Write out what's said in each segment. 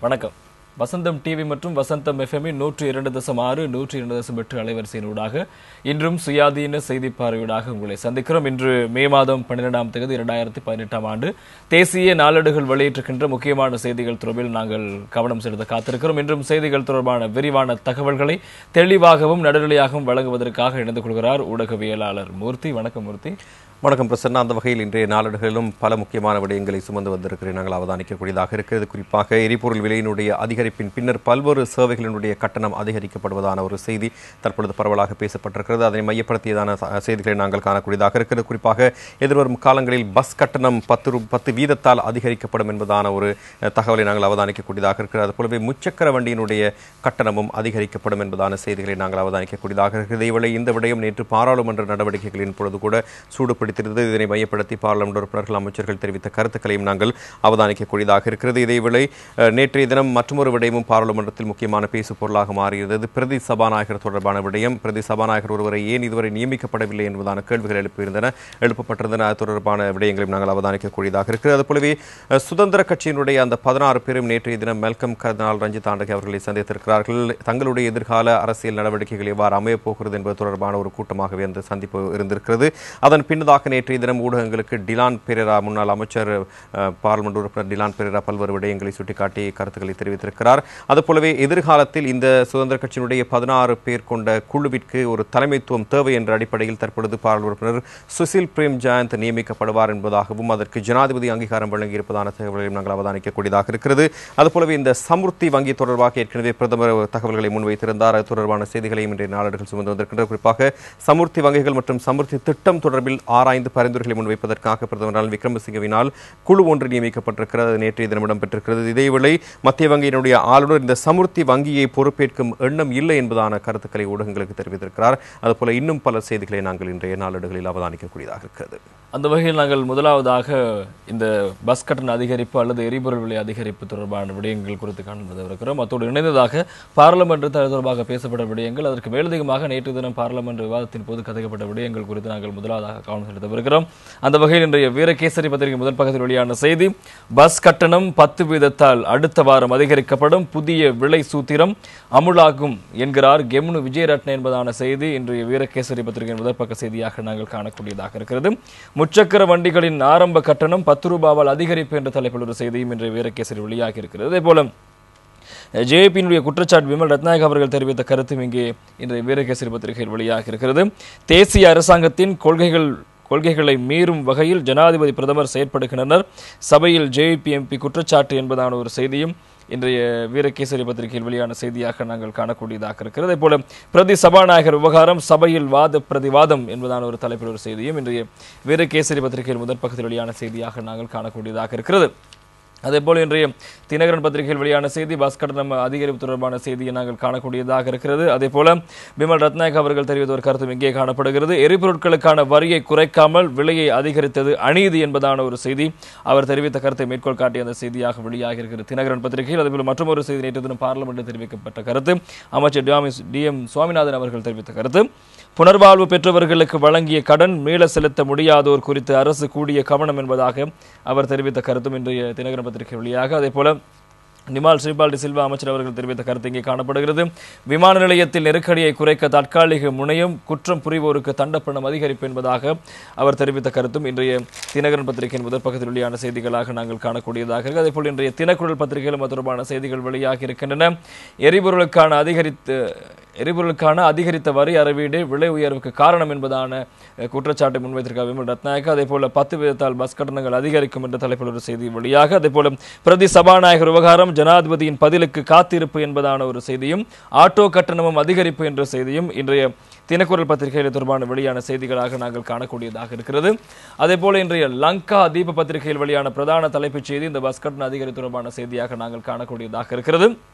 வணக்கம் வசந்தம் டிவி மற்றும் வசந்தம் எஃப்எம்மின் நூற்றி இரண்டு தசம் ஆறு நூற்றி இரண்டு தசம் எட்டு அலைவரிசையினூடாக இன்றும் சுயாதீன செய்தி பார்வையூடாக உங்களை சந்திக்கிறோம் இன்று மே மாதம் பன்னிரெண்டாம் தேதி இரண்டாயிரத்தி பதினெட்டாம் ஆண்டு தேசிய நாளேடுகள் வெளியிட்டிருக்கின்ற முக்கியமான செய்திகள் தொடர்பில் நாங்கள் கவனம் செலுத்த காத்திருக்கிறோம் இன்றும் செய்திகள் தொடர்பான விரிவான தகவல்களை தெளிவாகவும் நடுநிலையாகவும் வழங்குவதற்காக இணைந்து கொள்கிறார் ஊடகவியலாளர் மூர்த்தி வணக்கம் மூர்த்தி வணக்கம் பிரசன்னா அந்த வகையில் இன்றைய நாளேடுகளிலும் பல முக்கியமான விடயங்களை சுமந்து வந்திருக்கிறேன் நாங்கள் அவதானிக்கக்கூடியதாக இருக்கிறது குறிப்பாக எரிபொருள் விலையினுடைய அதிகரிப்பின் பின்னர் பல்வேறு சேவைகளினுடைய கட்டணம் அதிகரிக்கப்படுவதான ஒரு செய்தி தற்பொழுது பரவலாக பேசப்பட்டிருக்கிறது அதனை மையப்படுத்தியதான ச- செய்திகளை நாங்கள் காணக்கூடியதாக இருக்கிறது குறிப்பாக எதிர்வரும் காலங்களில் பஸ் கட்டணம் பத்து ரூ- பத்து வீதத்தால் அதிகரிக்கப்படும் என்பதான ஒரு அஹ், தகவலை நாங்கள் அவதானிக்கக்கூடியதாக இருக்கிறது அதுபோலவே முச்சக்கர வண்டியினுடைய கட்டணமும் அதிகரிக்கப்படும் என்பதான செய்திகளை நாங்கள் அவதானிக்கக்கூடியதாக இருக்கிறது இவளை இந்த விடயம் நேற்று பாராளுமன்ற நடவடிக்கைகளின் பொழுது கூட சூடுபிடித்திருந்தது இதனை மையப்படுத்தி பாராளுமன்ற உறுப்பினர்கள் அமைச்சர்கள் தெரிவித்த கருத்துக்களையும் நாங்கள் அவதானிக்கக்கூடியதாக இருக்கிறது இதேவேளை அஹ், நேற்றைய தினம் மற்றொரு விடயமும் பாராளுமன்றத்தில் முக்கியமான பேசு பொருளாக மாறியிருந்தது பிரதி சபாநாயகர் தொடர்பான விடயம் பிரதி சபாநாயகர் ஒருவரை ஏன் இதுவரை நியமிக்கப்படவில்லை என்பதான கேள்விகள் எழுப்பியிருந்தன எழுப்பப்பட்டிருந்தன அது தொடர்பான விடயங்களையும் நாங்கள் அவதானிக்கக்கூடியதாக இருக்கிறது அதுபோலவே அஹ், சுதந்திர கட்சியினுடைய அந்த பதினாறு பேரும் நேற்றைய தினம் மெல்கம் கர்னால் ரஞ்சித் ஆண்டகி அவர்களை சந்தித்திருக்கிறார்கள் தங்களுடைய எதிர்கால அரசியல் நடவடிக்கைகள் எவ்வாறு அமையப் போகிறது என்பது தொடர்பான ஒரு கூட்டமாகவே அந்த சந்திப்பு இருந்திருக்கிறது அதன் பின்னதாக நேற்றைய தினம் ஊடகங்களுக்கு டிலான் பெரேரா முன்னாள் அமைச்சர் அஹ், பாராளுமன்ற உறுப்பினர் டிலான் பெரேரா பல்வேறு விடயங்களை சுட்டிக்காட்டி கருத்துக்களை தெரிவித்திருக்கிறார் அதுபோலவே எதிர்காலத்தில் இந்த சுதந்திர கட்சியினுடைய பதினாறு பேர் கொண்ட குழுவிற்கு ஒரு தலைமைத்துவம் தேவை என்ற அடிப்படையில் தற்பொழுது பாராளுமன்ற உறுப்பினர் சுசில் பிரேம் ஜெயந்த் நியமிக்கப்படுவார் என்பதாகவும் அதற்கு ஜனாதிபதி அங்கீகாரம் வழங்கியிருப்பதான தகவல்களையும் நாங்கள் அவதானிக்கக்கூடியதாக இருக்கிறது அதுபோலவே இந்த சமுர்த்தி வங்கி தொடர்பாக ஏற்கனவே பிரதமர் தகவல்களை முன்வைத்திருந்தார் அது தொடர்பான செய்திகளையும் இன்றைய நாளேடுகள் சுமந்து வந்திருக்கின்றன குறிப்பாக சமுர்த்தி வங்கிகள் மற்றும் சமுர்த்தி திட்டம் தொடர்பில் ஆராய்ந்து பரிந்துரைகளை முன்வைப்பதற்காக பிரதமர் ரணில் விக்ரமசிங்கவினால் குழு ஒன்று நியமிக்கப்பட்டிருக்கிறது அது நேற்றைய தினம் இடம்பெற்றிருக்கிறது இதேவேளை மத்திய வங்கியினுடைய ஆளுநர் இந்த சமுர்த்தி வங்கியை பொறுப்பேற்கும் எண்ணம் இல்லை என்பதான கருத்துக்களை ஊடகங்களுக்கு தெரிவித்திருக்கிறார் அதுபோல இன்னும் பல செய்திகளை நாங்கள் இன்றைய நாளேடுகளில் அவதானிக்கக்கூடியதாக இருக்கிறது அந்த வகையில் நாங்கள் முதலாவதாக இந்த பஸ் கட்டண அதிகரிப்பு அல்லது எரிபொருள் விலை அதிகரிப்பு தொடர்பான விடயங்கள் குறித்து காண்பதவிருக்கிறோம் அத்தோடு இணைந்ததாக பாராளுமன்ற தொடர்பாக பேசப்பட்ட விடயங்கள் அதற்கு மேலதிகமாக நேற்று தினம் பாராளுமன்ற விவாதத்தின் போது கதைக்கப்பட்ட விடயங்கள் குறித்து நாங்கள் முதலாவதாக கவனம் செலுத்தவிருக்கிறோம் அந்த வகையில் இன்றைய வீரகேசரி பத்திரிகை முதல் பக்கத்தில் வெளியான செய்தி பஸ் கட்டணம் பத்து வீதத்தால் அடுத்த வாரம் அதிகரிக்கப்படும் புதிய விலை சூத்திரம் அமுலாகும் என்கிறார் கெம்னு விஜயரட்ன என்பதான செய்தி இன்றைய வீரகேசரி பத்திரிகையின் முதல் பக்க செய்தியாக நாங்கள் காணக்கூடியதாக இருக்கிறது முச்சக்கர வண்டிகளின் ஆரம்ப கட்டணம் பத்து ரூபாவால் அதிகரிப்பு என்ற தலைப்பில் ஒரு செய்தியும் இன்றைய வீரகேசரி வெளியாகி இருக்கிறது அதே போல ஜேபியினுடைய குற்றச்சாட்டு விமல் ரத்நாயக் அவர்கள் தெரிவித்த கருத்தும் இங்கே இன்றைய வீரகேசரி பத்திரிகையில் வெளியாகி இருக்கிறது தேசிய அரசாங்கத்தின் கொள்கைகள் கொள்கைகளை மீறும் வகையில் ஜனாதிபதி பிரதமர் செயற்படுகின்றனர் சபையில் ஜேபிஎம்பி குற்றச்சாட்டு என்பதான ஒரு செய்தியும் இன்றைய வீரகேசரி பத்திரிகையில் வெளியான செய்தியாக நாங்கள் காணக்கூடியதாக இருக்கிறது அதே போல பிரதி சபாநாயகர் விவகாரம் சபையில் வாத பிரதிவாதம் என்பதான ஒரு தலைப்பில் ஒரு செய்தியும் இன்றைய வீரகேசரி பத்திரிகையில் முதல் பக்கத்தில் வெளியான செய்தியாக நாங்கள் காணக்கூடியதாக இருக்கிறது அதே போல இன்றைய தினகரன் பத்திரிகையில் வெளியான செய்தி பஸ் கட்டணம் அதிகரிப்பு தொடர்பான செய்தியை நாங்கள் காணக்கூடியதாக இருக்கிறது அதே போல பிமல் ரத்நாயக் அவர்கள் தெரிவித்த ஒரு கருத்தும் இங்கே காணப்படுகிறது எரிபொருட்களுக்கான வரியை குறைக்காமல் விலையை அதிகரித்தது அநீதி என்பதான ஒரு செய்தி அவர் தெரிவித்த கருத்தை மேற்கோள் காட்டிய அந்த செய்தியாக வெளியாகி இருக்கிறது தினகரன் பத்திரிகையில் அதேபோல மற்றொரு செய்தி நேற்று தினம் பார்லிமெண்டில் தெரிவிக்கப்பட்ட கருத்து அமைச்சர் டி எம் சுவாமிநாதன் அவர்கள் தெரிவித்த கருத்து புனர்வாழ்வு பெற்றவர்களுக்கு வழங்கிய கடன் மீள செலுத்த முடியாதோர் குறித்து அரசு கூடிய கவனம் என்பதாக அவர் தெரிவித்த கருத்தும் இன்றைய தினகரன் பத்திரிகை வழியாக அதே போல நிமால் ஸ்ரீபால் டி சில்வா அமைச்சர் அவர்கள் தெரிவித்த கருத்து இங்கே காணப்படுகிறது விமான நிலையத்தில் நெருக்கடியை குறைக்க தற்காலிக முனையம் குற்றம் புரிவோருக்கு தண்டப்பணம் அதிகரிப்பு என்பதாக அவர் தெரிவித்த கருத்தும் இன்றைய தினகரன் பத்திரிகையின் முதல் பக்கத்தில் வெளியான செய்திகளாக நாங்கள் காணக்கூடியதாக இருக்கு அதே போல் இன்றைய தினக்குரல் பத்திரிகையிலும் அது தொடர்பான செய்திகள் வெளியாகி இருக்கின்றன எரிபொருளுக்கான அதிகரித்து எரிபொருளுக்கான அதிகரித்த வரி அறவீடு விலை உயர்வுக்கு காரணம் என்பதான அஹ், குற்றச்சாட்டை முன்வைத்திருக்கார் விமல் ரத்நாயக் அதே போல பத்து வீதத்தால் பஸ் கட்டணங்கள் அதிகரிக்கும் என்ற தலைப்பில் ஒரு செய்தி வெளியாக அதே போல பிரதி சபாநாயகர் விவகாரம் ஜனாதிபதியின் பதிலுக்கு காத்திருப்பு என்பதான ஒரு செய்தியும் ஆட்டோ கட்டணமும் அதிகரிப்பு என்ற செய்தியும் இன்றைய தினக்குரல் பத்திரிகையில் தொடர்பான வெளியான செய்திகளாக நாங்கள் காணக்கூடியதாக இருக்கிறது அதே போல இன்றைய லங்கா தீப பத்திரிகையில் வெளியான பிரதான தலைப்புச் செய்தி இந்த பஸ் கட்டண அதிகரிப்பு தொடர்பான செய்தியாக நாங்கள் காணக்கூடியதாக இருக்கிறது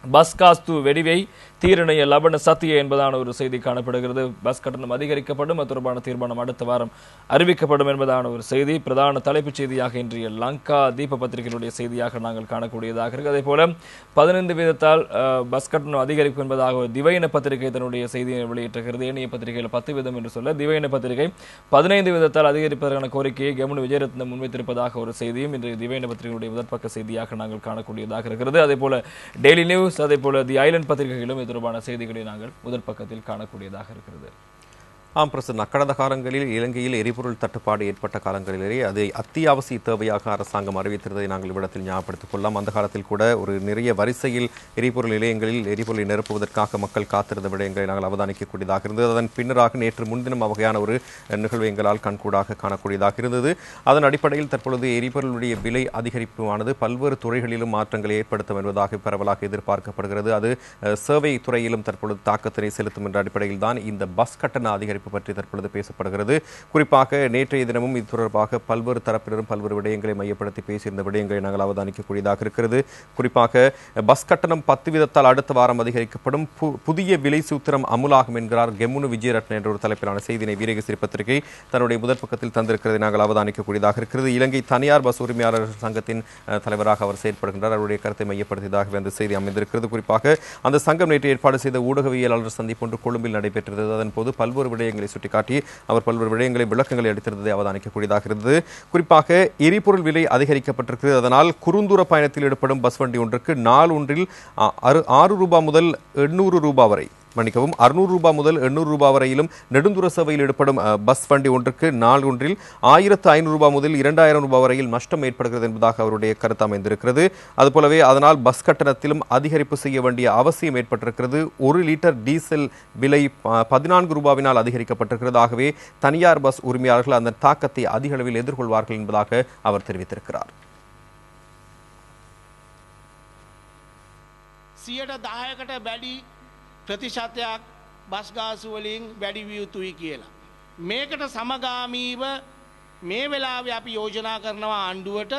பஸ்காஸ்து வெடிவை தீரணைய லபன சத்திய என்பதான ஒரு செய்தி காணப்படுகிறது பஸ் கட்டணம் அதிகரிக்கப்படும் அது தொடர்பான தீர்மானம் அடுத்த வாரம் அறிவிக்கப்படும் என்பதான ஒரு செய்தி பிரதான தலைப்புச் செய்தியாக இன்றைய லங்கா தீப பத்திரிகையினுடைய செய்தியாக நாங்கள் காணக்கூடியதாக இருக்கு அதே போல பதினைந்து வீதத்தால் அஹ், பஸ் கட்டணம் அதிகரிப்பு என்பதாக ஒரு திவையின பத்திரிகை தன்னுடைய செய்தியை வெளியிட்டிருக்கிறது ஏனைய பத்திரிகையில் பத்து வீதம் என்று சொல்ல திவையின பத்திரிகை பதினைந்து வீதத்தால் அதிகரிப்பதற்கான கோரிக்கையை கவன விஜயரத்னம் முன்வைத்திருப்பதாக ஒரு செய்தியும் இன்றைய திவையின பத்திரிகையுடைய முதற்பக்க செய்தியாக நாங்கள் காணக்கூடியதாக இருக்கிறது அதே போல டெய்லி நியூஸ் அதே போல தி ஐலண்ட் பத்திரிகைகளும் இது தொடர்பான செய்திகளை நாங்கள் முதற் பக்கத்தில் காணக்கூடியதாக இருக்கிறது ஆம் பிரசன்னா கடந்த காலங்களில் இலங்கையில் எரிபொருள் தட்டுப்பாடு ஏற்பட்ட காலங்களிலேயே அது அத்தியாவசிய தேவையாக அரசாங்கம் அறிவித்திருந்ததை நாங்கள் இவ்விடத்தில் ஞாபகப்படுத்திக் கொள்ளலாம் அந்த காலத்தில் கூட ஒரு நிறைய வரிசையில் எரிபொருள் நிலையங்களில் எரிபொருளை நிரப்புவதற்காக மக்கள் காத்திருந்த விடயங்களை நாங்கள் அவதானிக்கக்கூடியதாக இருந்தது அதன் பின்னராக நேற்று முன்தினம் வகையான ஒரு நிகழ்வு எங்களால் கண்கூடாக காணக்கூடியதாக இருந்தது அதன் அடிப்படையில் தற்பொழுது எரிபொருளுடைய விலை அதிகரிப்புமானது பல்வேறு துறைகளிலும் மாற்றங்களை ஏற்படுத்தும் என்பதாக பரவலாக எதிர்பார்க்கப்படுகிறது அது அஹ், சேவை துறையிலும் தற்பொழுது தாக்கத்தினை செலுத்தும் என்ற அடிப்படையில் தான் இந்த பஸ் கட்டண அதிகரிப்பு பற்றி தற்பொழுது பேசப்படுகிறது குறிப்பாக நேற்றைய தினமும் இது தொடர்பாக பல்வேறு தரப்பினரும் பல்வேறு விடயங்களை மையப்படுத்தி பேசியிருந்த விடயங்களை நாங்கள் அவதானிக்கக்கூடியதாக இருக்கிறது குறிப்பாக பஸ் கட்டணம் பத்து வீதத்தால் அடுத்த வாரம் அதிகரிக்கப்படும் பு- புதிய விலை சூத்திரம் அமுலாகும் என்கிறார் கெமுனு விஜயரட்ன என்ற ஒரு தலைப்பிலான செய்தியினை வீரகசிரி பத்திரிகை தன்னுடைய முதற் பக்கத்தில் தந்திருக்கிறதை நாங்கள் அவதானிக்கக்கூடியதாக இருக்கிறது இலங்கை தனியார் பஸ் உரிமையாளர் சங்கத்தின் அஹ், தலைவராக அவர் செயற்படுகின்றார் அவருடைய கருத்தை மையப்படுத்தியதாக அந்த செய்தி அமைந்திருக்கிறது குறிப்பாக அந்த சங்கம் நேற்று ஏற்பாடு செய்த ஊடகவியலாளர் சந்திப்பு ஒன்று கொழும்பில் நடைபெற்றது அதன் போது பல்வேறு விடயங்களை சுட்டிக்காட்டி அவர் பல்வேறு விடயங்களை விளக்கங்களை அளித்திருந்ததை அவதானிக்கக்கூடியதாக இருந்தது குறிப்பாக எரிபொருள் விலை அதிகரிக்கப்பட்டிருக்கிறது அதனால் குறுந்தூர பயணத்தில் ஈடுபடும் பஸ் வண்டி ஒன்றுக்கு நாள் ஒன்றில் அ- ஆறு- ஆறு ரூபாய் முதல் எண்ணூறு ரூபாய் வரை மன்னிக்கவும் அறுநூறு ரூபாய் முதல் எண்ணூறு ரூபாய் வரையிலும் நெடுந்தூர சேவையில் ஈடுபடும் அஹ், பஸ் வண்டி ஒன்றுக்கு நாள் ஒன்றில் ஆயிரத்து ஐநூறு ரூபாய் முதல் இரண்டாயிரம் ரூபாய் வரையில் நஷ்டம் ஏற்படுகிறது என்பதாக அவருடைய கருத்து அமைந்திருக்கிறது அதுபோலவே அதனால் பஸ் கட்டணத்திலும் அதிகரிப்பு செய்ய வேண்டிய அவசியம் ஏற்பட்டிருக்கிறது ஒரு லிட்டர் டீசல் விலை அஹ், பதினான்கு ரூபாவினால் அதிகரிக்கப்பட்டிருக்கிறது ஆகவே தனியார் பஸ் உரிமையாளர்கள் அந்த தாக்கத்தை அதிக அளவில் எதிர்கொள்வார்கள் என்பதாக அவர் தெரிவித்திருக்கிறார் සියට දායකට බැඩි ප්‍රතිශතයක් බස්ගාසු වලින් වැඩි විය යුතුයි කියලා. මේකට සමගාමීව මේ වෙලාව අපි යෝජනා කරනවා ආණ්ඩුවට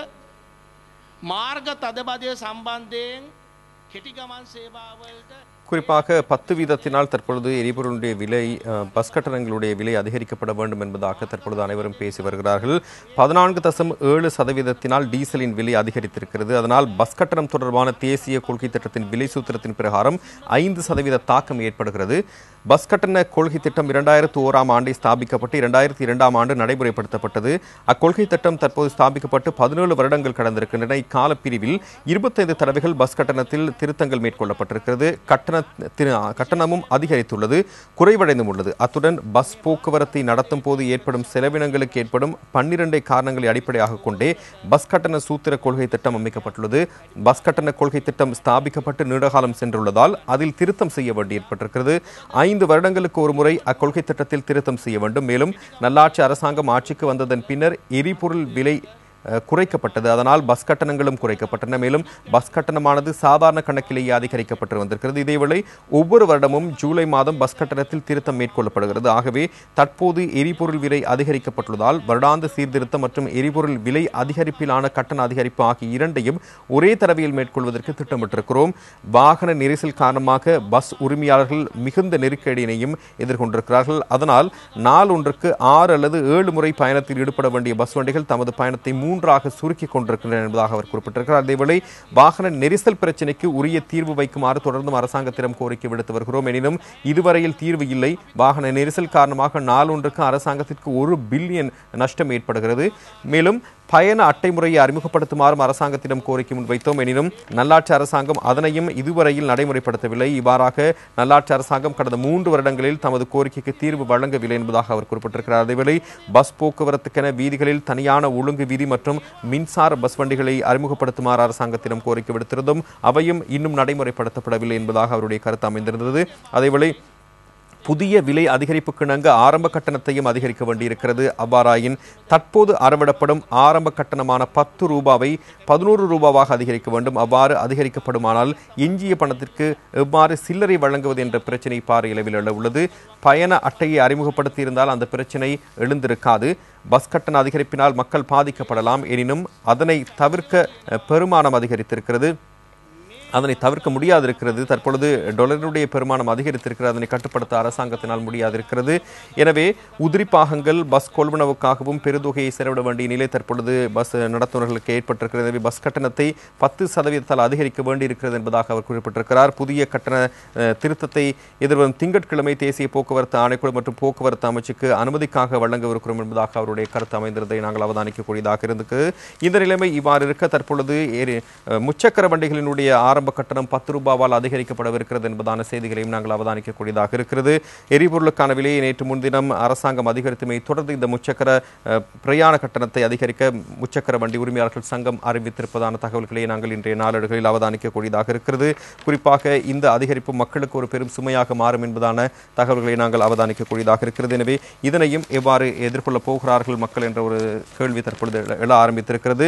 මාර්ග තදබදය සම්බන්ධයෙන් කෙටිගමන් සේවාවලට குறிப்பாக பத்து வீதத்தினால் தற்பொழுது எரிபொருளுடைய விலை அஹ், பஸ் கட்டணங்களுடைய விலை அதிகரிக்கப்பட வேண்டும் என்பதாக தற்பொழுது அனைவரும் பேசி வருகிறார்கள் பதினான்கு தசம் ஏழு சதவீதத்தினால் டீசலின் விலை அதிகரித்திருக்கிறது அதனால் பஸ் கட்டணம் தொடர்பான தேசிய கொள்கை திட்டத்தின் விலை சூத்திரத்தின் பிரகாரம் ஐந்து சதவீத தாக்கம் ஏற்படுகிறது பஸ் கட்டண கொள்கை திட்டம் இரண்டாயிரத்து ஓராம் ஆண்டை ஸ்தாபிக்கப்பட்டு இரண்டாயிரத்தி இரண்டாம் ஆண்டு நடைமுறைப்படுத்தப்பட்டது அக்கொள்கை திட்டம் தற்போது ஸ்தாபிக்கப்பட்டு பதினேழு வருடங்கள் கடந்திருக்கின்றன இக்கால பிரிவில் இருபத்தைந்து தடவைகள் பஸ் கட்டணத்தில் திருத்தங்கள் மேற்கொள்ளப்பட்டிருக்கிறது கட்டண திரு- கட்டணமும் அதிகரித்துள்ளது குறைவடைந்தும் உள்ளது அத்துடன் பஸ் போக்குவரத்தை நடத்தும் போது ஏற்படும் செலவினங்களுக்கு ஏற்படும் பன்னிரண்டை காரணங்களை அடிப்படையாக கொண்டே பஸ் கட்டண சூத்திர கொள்கை திட்டம் அமைக்கப்பட்டுள்ளது பஸ் கட்டண கொள்கை திட்டம் ஸ்தாபிக்கப்பட்டு நீண்டகாலம் சென்றுள்ளதால் அதில் திருத்தம் செய்ய வேண்டி ஏற்பட்டிருக்கிறது ஐந்து வருடங்களுக்கு ஒரு முறை அக்கொள்கை திட்டத்தில் திருத்தம் செய்ய வேண்டும் மேலும் நல்லாட்சி அரசாங்கம் ஆட்சிக்கு வந்ததன் பின்னர் எரிபொருள் விலை அஹ், குறைக்கப்பட்டது அதனால் பஸ் கட்டணங்களும் குறைக்கப்பட்டன மேலும் பஸ் கட்டணமானது சாதாரண கணக்கிலேயே அதிகரிக்கப்பட்டு வந்திருக்கிறது இதேவேளை ஒவ்வொரு வருடமும் ஜூலை மாதம் பஸ் கட்டணத்தில் திருத்தம் மேற்கொள்ளப்படுகிறது ஆகவே தற்போது எரிபொருள் விலை அதிகரிக்கப்பட்டுள்ளதால் வருடாந்த சீர்திருத்தம் மற்றும் எரிபொருள் விலை அதிகரிப்பிலான கட்டண அதிகரிப்பு ஆகிய இரண்டையும் ஒரே தடவையில் மேற்கொள்வதற்கு திட்டமிட்டிருக்கிறோம் வாகன நெரிசல் காரணமாக பஸ் உரிமையாளர்கள் மிகுந்த நெருக்கடியினையும் எதிர்கொண்டிருக்கிறார்கள் அதனால் நாள் ஒன்றுக்கு ஆறு அல்லது ஏழு முறை பயணத்தில் ஈடுபட வேண்டிய பஸ் வண்டிகள் தமது பயணத்தை மூன்றாக சுருக்கிக் கொண்டிருக்கின்றன என்பதாக அவர் குறிப்பிட்டிருக்கிறார் அதேவேளை வாகன நெரிசல் பிரச்சினைக்கு உரிய தீர்வு வைக்குமாறு தொடர்ந்தும் அரசாங்கத்திடம் கோரிக்கை விடுத்து வருகிறோம் எனினும் இதுவரையில் தீர்வு இல்லை வாகன நெரிசல் காரணமாக நாளொன்றுக்கு அரசாங்கத்திற்கு ஒரு பில்லியன் நஷ்டம் ஏற்படுகிறது மேலும் பயண அட்டை முறையை அறிமுகப்படுத்துமாறும் அரசாங்கத்திடம் கோரிக்கை முன்வைத்தோம் எனினும் நல்லாட்சி அரசாங்கம் அதனையும் இதுவரையில் நடைமுறைப்படுத்தவில்லை இவ்வாறாக நல்லாட்சி அரசாங்கம் கடந்த மூன்று வருடங்களில் தமது கோரிக்கைக்கு தீர்வு வழங்கவில்லை என்பதாக அவர் குறிப்பிட்டிருக்கிறார் அதேவேளை பஸ் போக்குவரத்துக்கென வீதிகளில் தனியான ஒழுங்கு விதி மற்றும் மின்சார பஸ் வண்டிகளை அறிமுகப்படுத்துமாறு அரசாங்கத்திடம் கோரிக்கை விடுத்திருந்தும் அவையும் இன்னும் நடைமுறைப்படுத்தப்படவில்லை என்பதாக அவருடைய கருத்து அமைந்திருந்தது அதேவேளை புதிய விலை அதிகரிப்புக்கிணங்க ஆரம்ப கட்டணத்தையும் அதிகரிக்க வேண்டியிருக்கிறது அவ்வாறாயின் தற்போது அறவிடப்படும் ஆரம்ப கட்டணமான பத்து ரூபாவை பதினோரு ரூபாவாக அதிகரிக்க வேண்டும் அவ்வாறு அதிகரிக்கப்படுமானால் எஞ்சிய பணத்திற்கு எவ்வாறு சில்லறை வழங்குவது என்ற பிரச்சினை பாறையிலவில் எழ உள்ளது பயண அட்டையை அறிமுகப்படுத்தியிருந்தால் அந்த பிரச்சினை எழுந்திருக்காது பஸ் கட்டண அதிகரிப்பினால் மக்கள் பாதிக்கப்படலாம் எனினும் அதனை தவிர்க்க அஹ், பெருமானம் அதிகரித்திருக்கிறது அதனை தவிர்க்க முடியாது இருக்கிறது தற்பொழுது டொலருடைய பெருமானம் அதிகரித்திருக்கிறது அதனை கட்டுப்படுத்த அரசாங்கத்தினால் முடியாது இருக்கிறது எனவே உதிரி பாகங்கள் பஸ் கொள்வனவுக்காகவும் பெருந்தொகையை செலவிட வேண்டிய நிலை தற்பொழுது பஸ் நடத்துனர்களுக்கு ஏற்பட்டிருக்கிறது எனவே பஸ் கட்டணத்தை பத்து சதவீதத்தால் அதிகரிக்க வேண்டியிருக்கிறது என்பதாக அவர் குறிப்பிட்டிருக்கிறார் புதிய கட்டண அஹ், திருத்தத்தை எதிர்வரும் திங்கட்கிழமை தேசிய போக்குவரத்து ஆணைக்குழு மற்றும் போக்குவரத்து அமைச்சுக்கு அனுமதிக்காக வழங்கவிருக்கிறோம் என்பதாக அவருடைய கருத்து அமைந்திருந்ததை நாங்கள் அவதானிக்கக்கூடியதாக இருந்தது இந்த நிலைமை இவ்வாறு இருக்க தற்பொழுது ஏறி- அஹ், முச்சக்கர வண்டிகளினுடைய ஆரம்ப கட்டணம் பத்து ரூபாவால் அதிகரிக்கப்படவிருக்கிறது என்பதான செய்திகளையும் நாங்கள் அவதானிக்கக்கூடியதாக இருக்கிறது எரிபொருளுக்கான விலையை நேற்று முன்தினம் அரசாங்கம் அதிகரித்தமை தொடர்ந்து இந்த முச்சக்கர அஹ், பிரயாண கட்டணத்தை அதிகரிக்க முச்சக்கர வண்டி உரிமையாளர்கள் சங்கம் அறிவித்திருப்பதான தகவல்களை நாங்கள் இன்றைய நாளேடுகளில் அவதானிக்கக்கூடியதாக இருக்கிறது குறிப்பாக இந்த அதிகரிப்பு மக்களுக்கு ஒரு பெரும் சுமையாக மாறும் என்பதான தகவல்களை நாங்கள் அவதானிக்கக்கூடியதாக இருக்கிறது எனவே இதனையும் எவ்வாறு எதிர்கொள்ளப் போகிறார்கள் மக்கள் என்ற ஒரு கேள்வி தற்பொழுது எழ- எழ ஆரம்பித்திருக்கிறது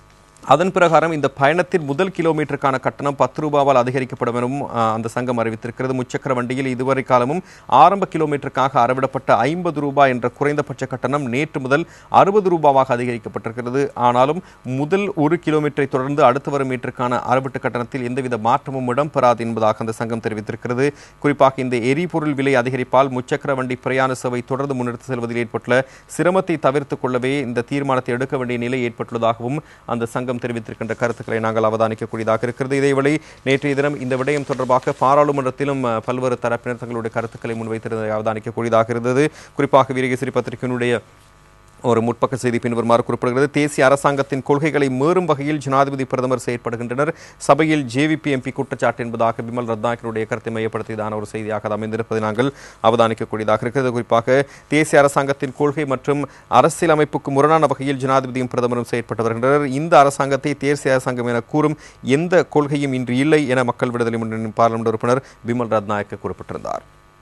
அதன் பிரகாரம் இந்த பயணத்தின் முதல் கிலோமீட்டருக்கான கட்டணம் பத்து ரூபாவால் அதிகரிக்கப்படும் எனவும் அஹ், அந்த சங்கம் அறிவித்திருக்கிறது முச்சக்கர வண்டியில் இதுவரை காலமும் ஆரம்ப கிலோமீட்டருக்காக அறவிடப்பட்ட ஐம்பது ரூபாய் என்ற குறைந்தபட்ச கட்டணம் நேற்று முதல் அறுபது ரூபாவாக அதிகரிக்கப்பட்டிருக்கிறது ஆனாலும் முதல் ஒரு கிலோமீட்டரை தொடர்ந்து அடுத்து வரும் மீட்டருக்கான அறவிட்டு கட்டணத்தில் எந்தவித மாற்றமும் இடம்பெறாது என்பதாக அந்த சங்கம் தெரிவித்திருக்கிறது குறிப்பாக இந்த எரிபொருள் விலை அதிகரிப்பால் முச்சக்கர வண்டி பிரயாண சேவை தொடர்ந்து முன்னெடுத்து செல்வதில் ஏற்பட்டுள்ள சிரமத்தை தவிர்த்துக் கொள்ளவே இந்த தீர்மானத்தை எடுக்க வேண்டிய நிலை ஏற்பட்டுள்ளதாகவும் அந்த சங்கம் தெரிவித்திருக்கின்ற கருத்துக்களை நாங்கள் அவதானிக்கக்கூடியதாக இருக்கிறது இதேவேளை நேற்றைய தினம் இந்த விடயம் தொடர்பாக பாராளுமன்றத்திலும் அஹ், பல்வேறு தரப்பினர் தங்களுடைய கருத்துக்களை முன்வைத்திருந்ததை அவதானிக்கக்கூடியதாக இருந்தது குறிப்பாக வீரகேசரி பத்திரிகையினுடைய ஒரு முற்பக்க செய்தி பின்வருமாறு குறிப்பிடுகிறது தேசிய அரசாங்கத்தின் கொள்கைகளை மீறும் வகையில் ஜனாதிபதி பிரதமர் செயற்படுகின்றனர் சபையில் ஜேவிபி எம்பி குற்றச்சாட்டு என்பதாக பிமல் ரத்னாக்கினுடைய கருத்தை மையப்படுத்தியதான ஒரு செய்தியாக அது அமைந்திருப்பதை நாங்கள் அவதானிக்கக்கூடியதாக இருக்கிறது குறிப்பாக தேசிய அரசாங்கத்தின் கொள்கை மற்றும் அரசியல் அமைப்புக்கு முரணான வகையில் ஜனாதிபதியும் பிரதமரும் செயற்பட்டு வருகின்றனர் இந்த அரசாங்கத்தை தேசிய அரசாங்கம் என கூறும் எந்த கொள்கையும் இன்று இல்லை என மக்கள் விடுதலை முன்னணியின் பார்லிமெண்ட் உறுப்பினர் பிமல் ரத்நாயக்க குறிப்பிட்டிருந்தார்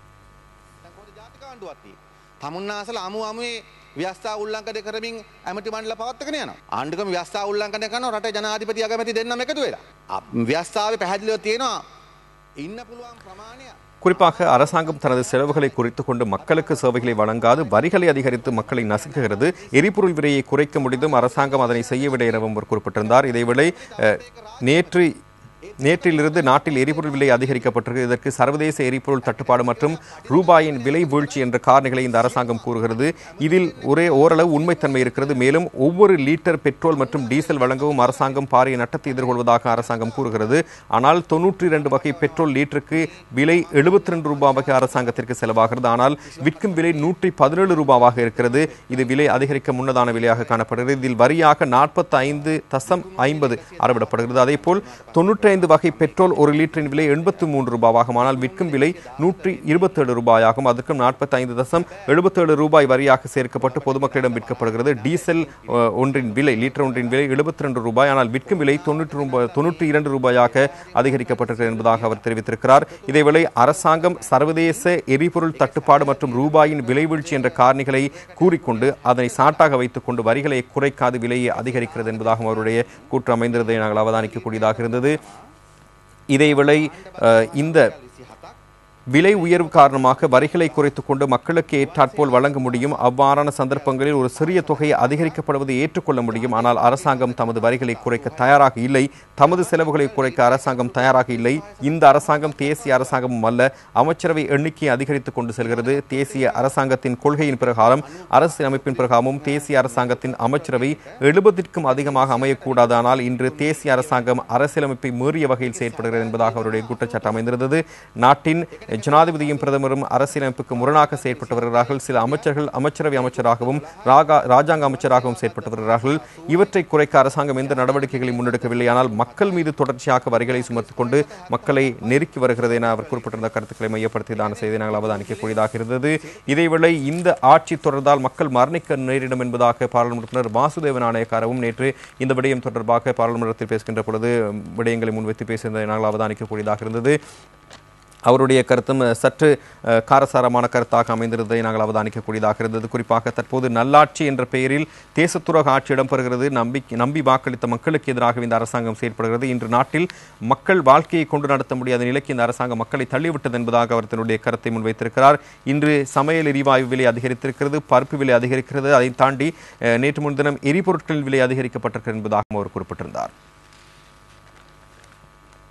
කොහොමද ජාතික ආණ්ඩුවක් තියෙන්නේ? තමුන්නාසල අමු අමුවේ ව්‍යස්ථා උල්ලංඝනය කරමින් ඇමති මණ්ඩල පවත්වාගෙන යනවා. ආණ්ඩුකම ව්‍යස්ථා උල්ලංඝනය කරනවා රටේ ජනාධිපති අගමැති දෙන්නම එකතු වෙලා. අප- ව්‍යස්ථාවේ පැහැදිලිව තියෙනවා ඉන්න පුළුවන් ප්‍රමාණය குறிப்பாக அரசாங்கம் தனது செலவுகளை குறைத்துக் கொண்டு மக்களுக்கு சேவைகளை வழங்காது வரிகளை அதிகரித்து மக்களை நசுக்குகிறது எரிபொருள் விலையை குறைக்க முடிந்தும் அரசாங்கம் அதனை செய்யவில்லை எனவும் அவர் குறிப்பிட்டிருந்தார் இதேவேளை அஹ், நேற்று நேற்றிலிருந்து நாட்டில் எரிபொருள் விலை அதிகரிக்கப்பட்டிருக்கு இதற்கு சர்வதேச எரிபொருள் தட்டுப்பாடு மற்றும் ரூபாயின் விலை வீழ்ச்சி என்ற காரணிகளை இந்த அரசாங்கம் கூறுகிறது இதில் ஒரே ஓரளவு உண்மைத்தன்மை இருக்கிறது மேலும் ஒவ்வொரு லீட்டர் பெட்ரோல் மற்றும் டீசல் வழங்கவும் அரசாங்கம் பாரிய நட்டத்தை எதிர்கொள்வதாக அரசாங்கம் கூறுகிறது ஆனால் தொன்னூற்றி இரண்டு வகை பெட்ரோல் லீட்டருக்கு விலை எழுபத்தி ரெண்டு ரூபாவாக அரசாங்கத்திற்கு செலவாகிறது ஆனால் விற்கும் விலை நூற்றி பதினேழு ரூபாவாக இருக்கிறது இது விலை அதிகரிக்க முன்னதான விலையாக காணப்படுகிறது இதில் வரியாக நாற்பத்தி ஐந்து தசம் ஐம்பது அறவிடப்படுகிறது அதே போல் தொன்னூற்றி ஐந்து வகை பெட்ரோல் ஒரு லிட்டரின் விலை எண்பத்து மூன்று ரூபாவாகும் ஆனால் விற்கும் விலை நூற்றி இருபத்தேழு ரூபாயாகும் அதற்கும் நாற்பத்தி ஐந்து தசம் எழுபத்தேழு ரூபாய் வரியாக சேர்க்கப்பட்டு பொதுமக்களிடம் விற்கப்படுகிறது டீசல் அஹ், ஒன்றின் விலை லிட்டர் ஒன்றின் விலை எழுபத்தி ரெண்டு ரூபாய் ஆனால் விற்கும் விலை தொண்ணூற்றி ரூபாய் தொண்ணூற்றி இரண்டு ரூபாயாக அதிகரிக்கப்பட்டிருக்கிறது என்பதாக அவர் தெரிவித்திருக்கிறார் இதேவேளை அரசாங்கம் சர்வதேச எரிபொருள் தட்டுப்பாடு மற்றும் ரூபாயின் விலை வீழ்ச்சி என்ற காரணிகளை கூறிக்கொண்டு அதனை சாட்டாக வைத்துக் கொண்டு வரிகளை குறைக்காது விலையை அதிகரிக்கிறது என்பதாகவும் அவருடைய கூற்று அமைந்திருந்ததை நாங்கள் அவதானிக்கக்கூடியதாக இருந்தது இதேவேளை அஹ், இந்த விலை உயர்வு காரணமாக வரிகளை குறைத்துக் கொண்டு மக்களுக்கு ஏற்றாற்போல் வழங்க முடியும் அவ்வாறான சந்தர்ப்பங்களில் ஒரு சிறிய தொகை அதிகரிக்கப்படுவதை ஏற்றுக்கொள்ள முடியும் ஆனால் அரசாங்கம் தமது வரிகளை குறைக்க தயாராக இல்லை தமது செலவுகளை குறைக்க அரசாங்கம் தயாராக இல்லை இந்த அரசாங்கம் தேசிய அரசாங்கமும் அல்ல அமைச்சரவை எண்ணிக்கையை அதிகரித்துக் கொண்டு செல்கிறது தேசிய அரசாங்கத்தின் கொள்கையின் பிரகாரம் அரசியல் அமைப்பின் பிரகாரமும் தேசிய அரசாங்கத்தின் அமைச்சரவை எழுபதிற்கும் அதிகமாக அமையக்கூடாது ஆனால் இன்று தேசிய அரசாங்கம் அரசியலமைப்பை மீறிய வகையில் செயற்படுகிறது என்பதாக அவருடைய குற்றச்சாட்டு அமைந்திருந்தது நாட்டின் ஜனாதிபதியும் பிரதமரும் அரசியலமைப்புக்கு முரணாக செயற்பட்டு வருகிறார்கள் சில அமைச்சர்கள் அமைச்சரவை அமைச்சராகவும் ராகா ராஜாங்க அமைச்சராகவும் செயற்பட்டு வருகிறார்கள் இவற்றை குறைக்க அரசாங்கம் எந்த நடவடிக்கைகளை முன்னெடுக்கவில்லை ஆனால் மக்கள் மீது தொடர்ச்சியாக வரிகளை சுமத்திக் கொண்டு மக்களை நெருக்கி வருகிறது என அவர் குறிப்பிட்டிருந்த கருத்துக்களை மையப்படுத்தியதான செய்தி நாங்கள் அவதானிக்கக்கூடியதாக இருந்தது இதேவேளை இந்த ஆட்சி தொடர்ந்தால் மக்கள் மரணிக்க நேரிடும் என்பதாக பாராளுமன்ற உறுப்பினர் வாசுதேவ நாணயக்காரவும் நேற்று இந்த விடயம் தொடர்பாக பாராளுமன்றத்தில் பேசுகின்ற பொழுது விடயங்களை முன்வைத்து பேசியிருந்ததை நாங்கள் அவதானிக்கக்கூடியதாக இருந்தது அவருடைய கருத்தும் அஹ், சற்று அஹ், காரசாரமான கருத்தாக அமைந்திருந்ததை நாங்கள் அவதானிக்கக்கூடியதாக இருந்தது குறிப்பாக தற்போது நல்லாட்சி என்ற பெயரில் தேசத்துறக ஆட்சி இடம்பெறுகிறது நம்பி நம்பி வாக்களித்த மக்களுக்கு எதிராக இந்த அரசாங்கம் செயற்படுகிறது இன்று நாட்டில் மக்கள் வாழ்க்கையை கொண்டு நடத்த முடியாத நிலைக்கு இந்த அரசாங்கம் மக்களை தள்ளிவிட்டது என்பதாக அவர் தன்னுடைய கருத்தை முன்வைத்திருக்கிறார் இன்று சமையல் எரிவாயு விலை அதிகரித்திருக்கிறது பருப்பு விலை அதிகரிக்கிறது அதை தாண்டி அஹ், நேற்று முன்தினம் எரிபொருட்களின் விலை அதிகரிக்கப்பட்டிருக்கிறது என்பதாகவும் அவர் குறிப்பிட்டிருந்தார்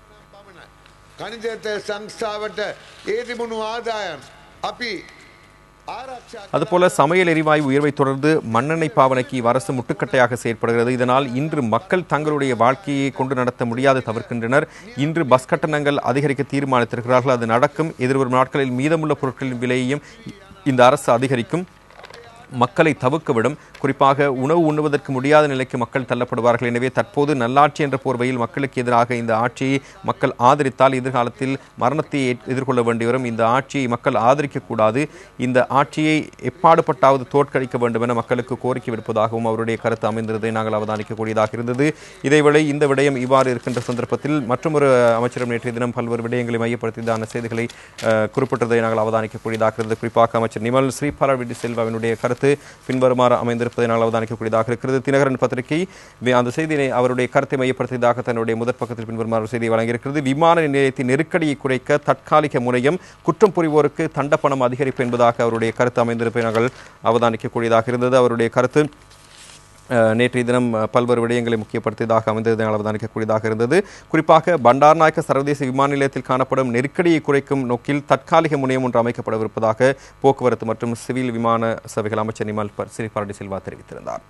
පමණයි. කනිජත සංස්ථාවට ඒ තිබුණු ආදායම් අපි ආරක්ෂා அதுபோல சமையல் எரிவாயு உயர்வை தொடர்ந்து மண்ணெண்ணெய் பாவனைக்கு அரசு முட்டுக்கட்டையாக செயற்படுகிறது இதனால் இன்று மக்கள் தங்களுடைய வாழ்க்கையை கொண்டு நடத்த முடியாது தவிர்க்கின்றனர் இன்று பஸ் கட்டணங்கள் அதிகரிக்க தீர்மானித்திருக்கிறார்கள் அது நடக்கும் எதிர்வரும் நாட்களில் மீதமுள்ள பொருட்களின் விலையையும் இந்த அரசு அதிகரிக்கும் மக்களை தவிர்க்கவிடும் குறிப்பாக உணவு உண்ணுவதற்கு முடியாத நிலைக்கு மக்கள் தள்ளப்படுவார்கள் எனவே தற்போது நல்லாட்சி என்ற போர்வையில் மக்களுக்கு எதிராக இந்த ஆட்சியை மக்கள் ஆதரித்தால் எதிர்காலத்தில் மரணத்தை எ- எதிர்கொள்ள வேண்டி வரும் இந்த ஆட்சியை மக்கள் ஆதரிக்கக்கூடாது இந்த ஆட்சியை எப்பாடுபட்டாவது தோற்கடிக்க வேண்டும் என மக்களுக்கு கோரிக்கை விடுப்பதாகவும் அவருடைய கருத்து அமைந்திருந்ததை நாங்கள் அவதானிக்கக்கூடியதாக இருந்தது இதேவேளை இந்த விடயம் இவ்வாறு இருக்கின்ற சந்தர்ப்பத்தில் மற்றொரு அமைச்சரும் நேற்றைய தினம் பல்வேறு விடயங்களை மையப்படுத்தியதான செய்திகளை அஹ், குறிப்பிட்டதை நாங்கள் அவதானிக்கக்கூடியதாக இருந்தது குறிப்பாக அமைச்சர் நிமல் ஸ்ரீபாலா விடி செல்வாவினுடைய கருத்து பின்வருமாறு அமைந்திருப்பதை நாங்கள் அவதானிக்கக்கூடியதாக இருக்கிறது தினகரன் பத்திரிகை வி- அந்த செய்தியை அவருடைய கருத்தை மையப்படுத்தியதாக தன்னுடைய முதற் பக்கத்தில் பின்வருமாறு செய்தி வழங்கியிருக்கிறது விமான நிலையத்தின் நெருக்கடியை குறைக்க தற்காலிக முனையம் குற்றம் புரிவோருக்கு தண்டப்பணம் அதிகரிப்பு என்பதாக அவருடைய கருத்து அமைந்திருப்பதை நாங்கள் அவதானிக்கக்கூடியதாக இருந்தது அவருடைய கருத்து அஹ், நேற்றைய தினம் அஹ், பல்வேறு விடயங்களை முக்கியப்படுத்தியதாக அமைந்தது நாங்கள் அவதானிக்கக்கூடியதாக இருந்தது குறிப்பாக பண்டார்நாயக்க சர்வதேச விமான நிலையத்தில் காணப்படும் நெருக்கடியை குறைக்கும் நோக்கில் தற்காலிக முனையம் ஒன்று அமைக்கப்படவிருப்பதாக போக்குவரத்து மற்றும் சிவில் விமான சேவைகள் அமைச்சர் நிமல் ப- சிறிபாரடி சில்வா தெரிவித்திருந்தார்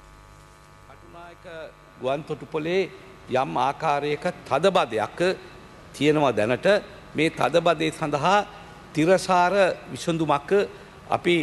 කටුනායක ගුවන් තොටුපොලේ යම් ආකාරයක තදබදයක් තියෙනවා දැනට මේ තදබදේ සඳහා තිරසාර විසඳුමක් අපි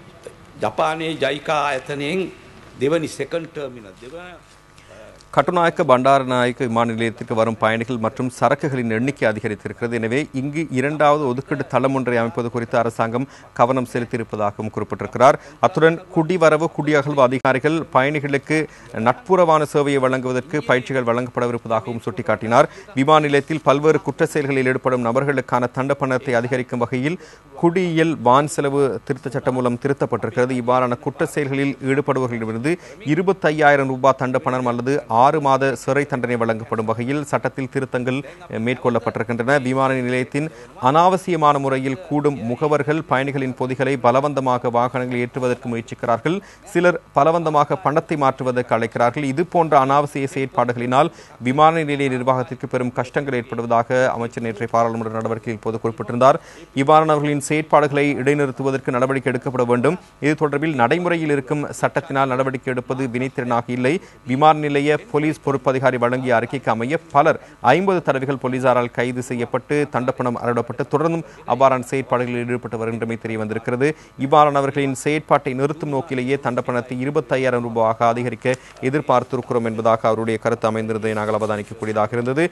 ජපානයේ ජයිකා ඇතනයෙන් දෙවනි සෙකන් ටර්මින දෙවන கட்டுநாயக்க பண்டாரநாயக்க விமான நிலையத்திற்கு வரும் பயணிகள் மற்றும் சரக்குகளின் எண்ணிக்கை அதிகரித்திருக்கிறது எனவே இங்கு இரண்டாவது ஒதுக்கீடு தளம் ஒன்றை அமைப்பது குறித்து அரசாங்கம் கவனம் செலுத்தியிருப்பதாகவும் குறிப்பிட்டிருக்கிறார் அத்துடன் குடிவரவு குடியகழ்வு அதிகாரிகள் பயணிகளுக்கு நட்புறவான சேவையை வழங்குவதற்கு பயிற்சிகள் வழங்கப்படவிருப்பதாகவும் சுட்டிக்காட்டினார் விமான நிலையத்தில் பல்வேறு குற்ற செயல்களில் ஈடுபடும் நபர்களுக்கான தண்ட பணத்தை அதிகரிக்கும் வகையில் குடியியல் வான் செலவு திருத்தச் சட்டம் மூலம் திருத்தப்பட்டிருக்கிறது இவ்வாறான குற்ற செயல்களில் ஈடுபடுபவர்களிடமிருந்து இருபத்தையாயிரம் ரூபாய் தண்ட பணம் அல்லது ஆறு மாத சிறை தண்டனை வழங்கப்படும் வகையில் சட்டத்தில் திருத்தங்கள் அஹ், மேற்கொள்ளப்பட்டிருக்கின்றன விமான நிலையத்தின் அனாவசியமான முறையில் கூடும் முகவர்கள் பயணிகளின் பொதிகளை பலவந்தமாக வாகனங்களில் ஏற்றுவதற்கு முயற்சிக்கிறார்கள் சிலர் பலவந்தமாக பணத்தை மாற்றுவதற்கு அழைக்கிறார்கள் இது போன்ற அனாவசிய செயற்பாடுகளினால் விமான நிலைய நிர்வாகத்திற்கு பெரும் கஷ்டங்கள் ஏற்படுவதாக அமைச்சர் நேற்றைய பாராளுமன்ற நடவடிக்கையில் போது குறிப்பிட்டிருந்தார் இவ்வாறானவர்களின் செயற்பாடுகளை இடைநிறுத்துவதற்கு நடவடிக்கை எடுக்கப்பட வேண்டும் இது தொடர்பில் நடைமுறையில் இருக்கும் சட்டத்தினால் நடவடிக்கை எடுப்பது வினைத்திறனாக இல்லை விமான நிலைய போலீஸ் பொறுப்பதிகாரி வழங்கிய அறிக்கைக்கு அமைய பலர் ஐம்பது தடவைகள் போலீசாரால் கைது செய்யப்பட்டு தண்டப்பணம் அறவிடப்பட்டு தொடர்ந்தும் அவ்வாறான செயற்பாடுகளில் ஈடுபட்டு வருகின்றமை தெரிய வந்திருக்கிறது இவ்வாறானவர்களின் செயற்பாட்டை நிறுத்தும் நோக்கிலேயே தண்டப்பணத்தை இருபத்தையாயிரம் ரூபாயாக அதிகரிக்க எதிர்பார்த்திருக்கிறோம் என்பதாக அவருடைய கருத்து அமைந்திருந்ததை நாங்கள் அவதானிக்கக்கூடியதாக இருந்தது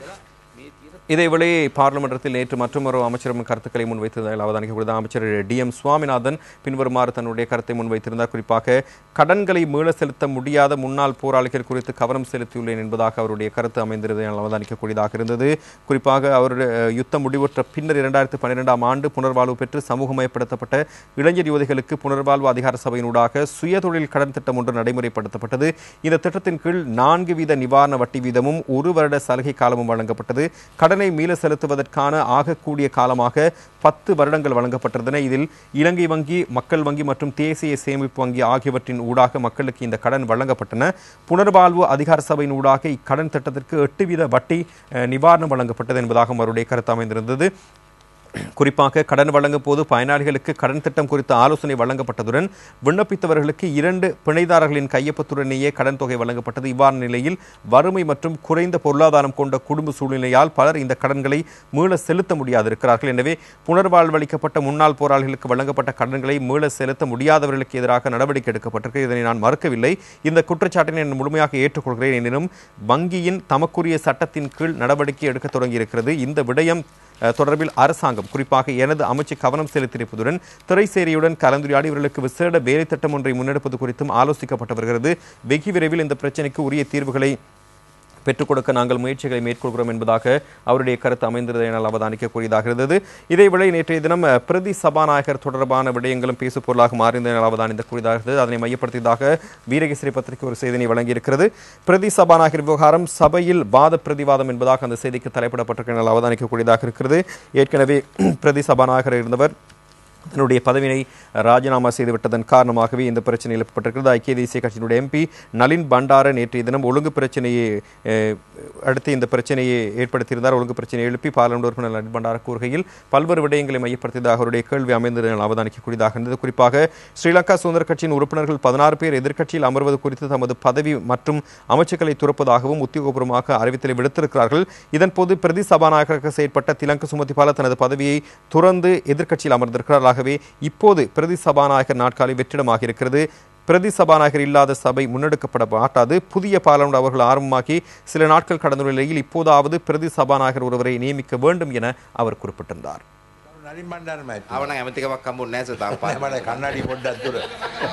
இதேவேளை பார்லிமெண்டத்தில் நேற்று மற்றொரு அமைச்சரும் கருத்துக்களை முன்வைத்ததில் அவதானிக்கக்கூடிய அமைச்சர் டி எம் சுவாமிநாதன் பின்வருமாறு தன்னுடைய கருத்தை முன்வைத்திருந்தார் குறிப்பாக கடன்களை மீள செலுத்த முடியாத முன்னாள் போராளிகள் குறித்து கவனம் செலுத்தியுள்ளேன் என்பதாக அவருடைய கருத்து அமைந்திருந்ததை நான் அவதானிக்கக்கூடியதாக இருந்தது குறிப்பாக அவர் அஹ், யுத்தம் முடிவுற்ற பின்னர் இரண்டாயிரத்து பன்னிரெண்டாம் ஆண்டு புனர்வாழ்வு பெற்று சமூகமயப்படுத்தப்பட்ட இளைஞர் யுவதிகளுக்கு புனர்வாழ்வு அதிகார சபையினூடாக சுயதொழில் கடன் திட்டம் ஒன்று நடைமுறைப்படுத்தப்பட்டது இந்த திட்டத்தின் கீழ் நான்கு வீத நிவாரண வட்டி வீதமும் ஒரு வருட சலுகை காலமும் வழங்கப்பட்டது கடனை மீள செலுத்துவதற்கான ஆகக்கூடிய காலமாக பத்து வருடங்கள் வழங்கப்பட்டிருந்தன இதில் இலங்கை வங்கி மக்கள் வங்கி மற்றும் தேசிய சேமிப்பு வங்கி ஆகியவற்றின் ஊடாக மக்களுக்கு இந்த கடன் வழங்கப்பட்டன புனர்வாழ்வு அதிகார சபையின் ஊடாக இக்கடன் திட்டத்திற்கு எட்டு வீத வட்டி அஹ், நிவாரணம் வழங்கப்பட்டது என்பதாகவும் அவருடைய கருத்து அமைந்திருந்தது குறிப்பாக கடன் வழங்கும் போது பயனாளிகளுக்கு கடன் திட்டம் குறித்த ஆலோசனை வழங்கப்பட்டதுடன் விண்ணப்பித்தவர்களுக்கு இரண்டு பிணைதாரர்களின் கையொப்பத்துடனேயே கடன் தொகை வழங்கப்பட்டது இவ்வாறான நிலையில் வறுமை மற்றும் குறைந்த பொருளாதாரம் கொண்ட குடும்ப சூழ்நிலையால் பலர் இந்த கடன்களை மீள செலுத்த முடியாது இருக்கிறார்கள் எனவே புனர்வாழ்வளிக்கப்பட்ட முன்னாள் போராளிகளுக்கு வழங்கப்பட்ட கடன்களை மீள செலுத்த முடியாதவர்களுக்கு எதிராக நடவடிக்கை எடுக்கப்பட்டிருக்கு இதனை நான் மறுக்கவில்லை இந்த குற்றச்சாட்டினை நான் முழுமையாக ஏற்றுக்கொள்கிறேன் எனினும் வங்கியின் தமக்குரிய சட்டத்தின் கீழ் நடவடிக்கை எடுக்க தொடங்கியிருக்கிறது இந்த விடயம் அஹ், தொடர்பில் அரசாங்கம் குறிப்பாக எனது அமைச்சு கவனம் செலுத்தியிருப்பதுடன் திரைசேரியுடன் கலந்துரையாடி இவர்களுக்கு விசேட வேலை திட்டம் ஒன்றை முன்னெடுப்பது குறித்தும் ஆலோசிக்கப்பட்டு வருகிறது வெகு விரைவில் இந்த பிரச்சினைக்கு உரிய தீர்வுகளை பெற்றுக் கொடுக்க நாங்கள் முயற்சிகளை மேற்கொள்கிறோம் என்பதாக அவருடைய கருத்து அமைந்திருந்ததை என்னால் அவதானிக்கக்கூடியதாக இருந்தது இதேவேளை நேற்றைய தினம் அஹ், பிரதி சபாநாயகர் தொடர்பான விடயங்களும் பேசு பொருளாக மாறியிருந்ததை என்னால் அவதானிக்கக்கூடியதாக இருந்தது அதனை மையப்படுத்தியதாக வீரகேசரி பத்திரிகை ஒரு செய்தியை வழங்கியிருக்கிறது பிரதி சபாநாயகர் விவகாரம் சபையில் வாத பிரதிவாதம் என்பதாக அந்த செய்திக்கு தலைப்பிடப்பட்டிருக்க என்னால் அவதானிக்கக்கூடியதாக இருக்கிறது ஏற்கனவே பிரதி சபாநாயகர் இருந்தவர் தன்னுடைய பதவியை ராஜினாமா செய்துவிட்டதன் காரணமாகவே இந்த பிரச்சனை எழுப்பப்பட்டிருக்கிறது ஐக்கிய தேசிய கட்சியினுடைய எம்பி நளின் பண்டார நேற்றைய தினம் ஒழுங்கு பிரச்சனையை அஹ், அடுத்து இந்த பிரச்சனையை ஏற்படுத்தியிருந்தார் ஒழுங்கு பிரச்சனையை எழுப்பி பாராளுமன்ற உறுப்பினர் நளின் பண்டார கூறுகையில் பல்வேறு விடயங்களை மையப்படுத்தியதாக அவருடைய கேள்வி அமைந்தது அவதானிக்கக்கூடியதாக இருந்தது குறிப்பாக ஸ்ரீலங்கா சுதந்திர கட்சியின் உறுப்பினர்கள் பதினாறு பேர் எதிர்க்கட்சியில் அமர்வது குறித்து தமது பதவி மற்றும் அமைச்சுக்களை துறப்பதாகவும் உத்தியோகபூர்வமாக அறிவித்தலை விடுத்திருக்கிறார்கள் இதன்போது பிரதி சபாநாயகராக செயற்பட்ட திலங்க சுமதிபால தனது பதவியை துறந்து எதிர்க்கட்சியில் அமர்ந்திருக்கிறார் ஆகவே இப்போது பிரதி சபாநாயகர் நாட்காலி வெற்றிடமாக இருக்கிறது பிரதி சபாநாயகர் இல்லாத சபை முன்னெடுக்கப்பட மாட்டாது புதிய பாராளுமன்ற அவர்கள் ஆரம்பமாகி சில நாட்கள் கடந்த நிலையில் இப்போதாவது பிரதி சபாநாயகர் ஒருவரை நியமிக்க வேண்டும் என அவர் குறிப்பிட்டிருந்தார் නලින් බණ්ඩාර මැති. අවන ඇමතිකමක් කම්බුත් නෑ සතාව මට කන්නඩි පොඩ්ඩක් දුර.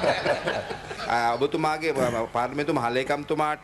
ඔබතුමාගේ පාර්මිතු මහලේකම්තුමාට